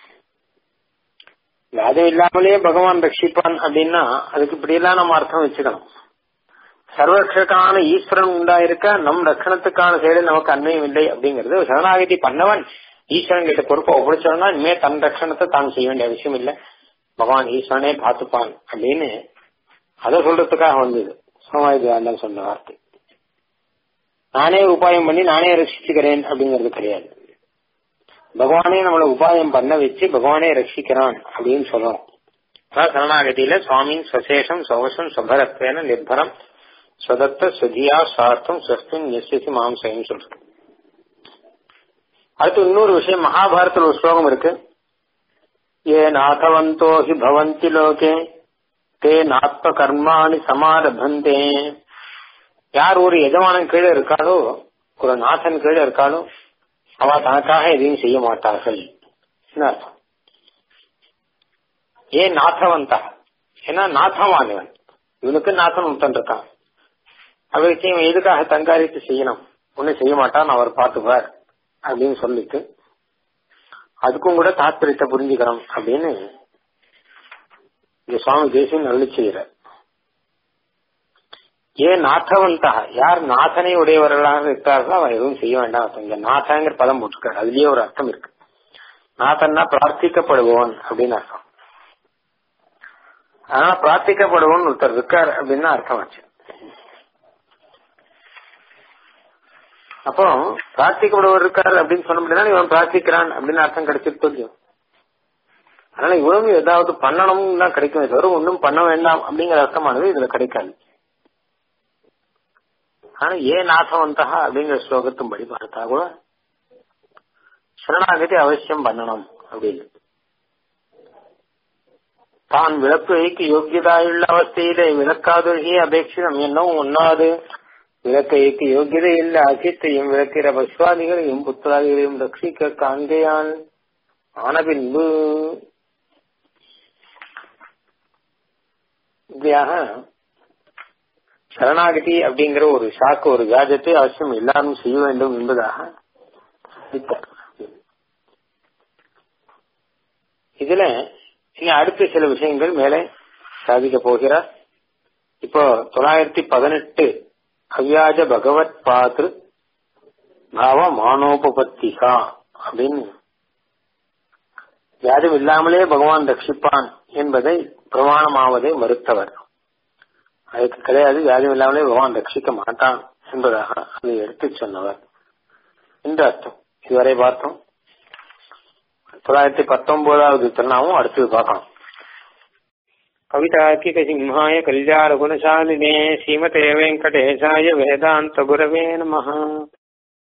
அது இல்லாமலே பகவான் ரட்சிப்பான் அப்படின்னா அதுக்கு இப்படியெல்லாம் நம்ம அர்த்தம் வச்சுக்கணும் சர்வரட்சக்கான ஈஸ்வரன் உண்டாயிருக்க நம் ரட்சணத்துக்கான செயலில் நமக்கு அன்மையும் இல்லை அப்படிங்கிறது சரணாகதி பண்ணவன் ஈஸ்வரன் கிட்ட பொறுப்பை ஒப்படைச்சவனா இனிமே தன் ரட்சணத்தை தான் செய்ய வேண்டிய அவசியம் இல்லை பகவான் ஈஸ்வரனே பார்த்துப்பான் அப்படின்னு அதை சொல்றதுக்காக வந்தது சோமாயுதானந்தன் சொன்ன வார்த்தை நானே உபாயம் பண்ணி நானே ரட்சிச்சுக்கிறேன் அப்படிங்கிறது கிடையாது பகவானே நம்மளை உபாயம் பண்ண வச்சு பகவானே ரட்சிக்கிறான் அப்படின்னு சொல்லணும் அதான் சரணாகதியில சுவாமின் சசேஷம் சவசம் சுபரத்வேன நிர்பரம் ஸ்வதத்த சுதியா சார்த்தம் ஸ்வஸ்தின் எஸ்எஸ்சி மாம்சயம் சொல்றது அடுத்து இன்னொரு விஷயம் மகாபாரத்தில் ஒரு ஸ்லோகம் இருக்கு ஏ நாதவந்தோ ஹி பவந்தி லோகே தே நாத்ம கர்மாணி சமாரபந்தே யார் ஒரு எஜமானன் கீழே இருக்காளோ ஒரு நாசன் கீழே இருக்காளோ அவ தனக்காக எதையும் செய்ய மாட்டார்கள் அர்த்தம் ஏன் நாத்தவந்தா ஏன்னா நாத்தமானவன் இவனுக்கு நாத்தன் ஒருத்தன் இருக்கான் அவருக்கு இவன் எதுக்காக தங்காரித்து செய்யணும் ஒன்னும் செய்ய மாட்டான் அவர் பார்த்துப்பார் அப்படின்னு சொல்லிட்டு அதுக்கும் கூட தாத்பரியத்தை புரிஞ்சுக்கிறோம் அப்படின்னு இந்த சுவாமி தேசியம் அருளி செய்கிறார் ஏன் நாத்தவந்தா யார் நாதனை உடையவர்களாக இருக்கிறார்களோ அவன் எதுவும் செய்ய வேண்டாம் அர்த்தம் இங்க நாதங்கிற பதம் போட்டிருக்காரு அதுலயே ஒரு அர்த்தம் இருக்கு நாதன்னா பிரார்த்திக்கப்படுபவன் அப்படின்னு அர்த்தம் ஆனா பிரார்த்திக்கப்படுவன் ஒருத்தர் இருக்கார் அப்படின்னு அர்த்தம் ஆச்சு அப்போ பிரார்த்திக்கப்படுவர் இருக்கார் அப்படின்னு சொன்ன முடியாது இவன் பிரார்த்திக்கிறான் அப்படின்னு அர்த்தம் கிடைச்சிட்டு தெரியும் அதனால இவனும் ஏதாவது பண்ணணும்னு தான் கிடைக்கும் தவிர ஒன்றும் பண்ண வேண்டாம் அப்படிங்கிற அர்த்தமானது இதுல கிடைக்காது ஆனா ஏன் நாசவந்தா அப்படிங்கிற ஸ்லோகத்தின் படி பார்த்தா கூட சரணாகதி அவசியம் பண்ணணும் அப்படின்னு தான் விளக்கைக்கு யோக்கியதாயுள்ள அவஸ்தையிலே விளக்காதொழியே அபேட்சிதம் என்னவும் ஒன்னாது விளக்கைக்கு யோக்கியதை இல்ல அசித்தையும் விளக்கிற பஸ்வாதிகளையும் புத்திராதிகளையும் ரட்சிக்க காண்கையான் ஆன பின்பு இப்படியாக சரணாகதி அப்படிங்கிற ஒரு சாக்கு ஒரு காஜத்தை அவசியம் எல்லாரும் செய்ய வேண்டும் என்பதாக இதுல இனி அடுத்த சில விஷயங்கள் மேலே சாதிக்க போகிறார் இப்போ தொள்ளாயிரத்தி பதினெட்டு அவ்யாஜ பகவத் பாத்ரு பாவ மானோபபத்திகா அப்படின்னு யாரும் இல்லாமலே பகவான் ரட்சிப்பான் என்பதை பிரமாணமாவதை மறுத்தவர் அதுக்கு கிடையாது யாரும் இல்லாமலே பகவான் ரட்சிக்க மாட்டான் என்பதாக அதை எடுத்து சொன்னவர் என்று அர்த்தம் இதுவரை பார்த்தோம் தொள்ளாயிரத்தி பத்தொன்பதாவது திருநாவும் அடுத்தது பார்க்கலாம் கவிதார்க்கிக சிம்ஹாய கல்யாண குணசாலினே ஸ்ரீமதே வெங்கடேசாய வேதாந்த குரவே நம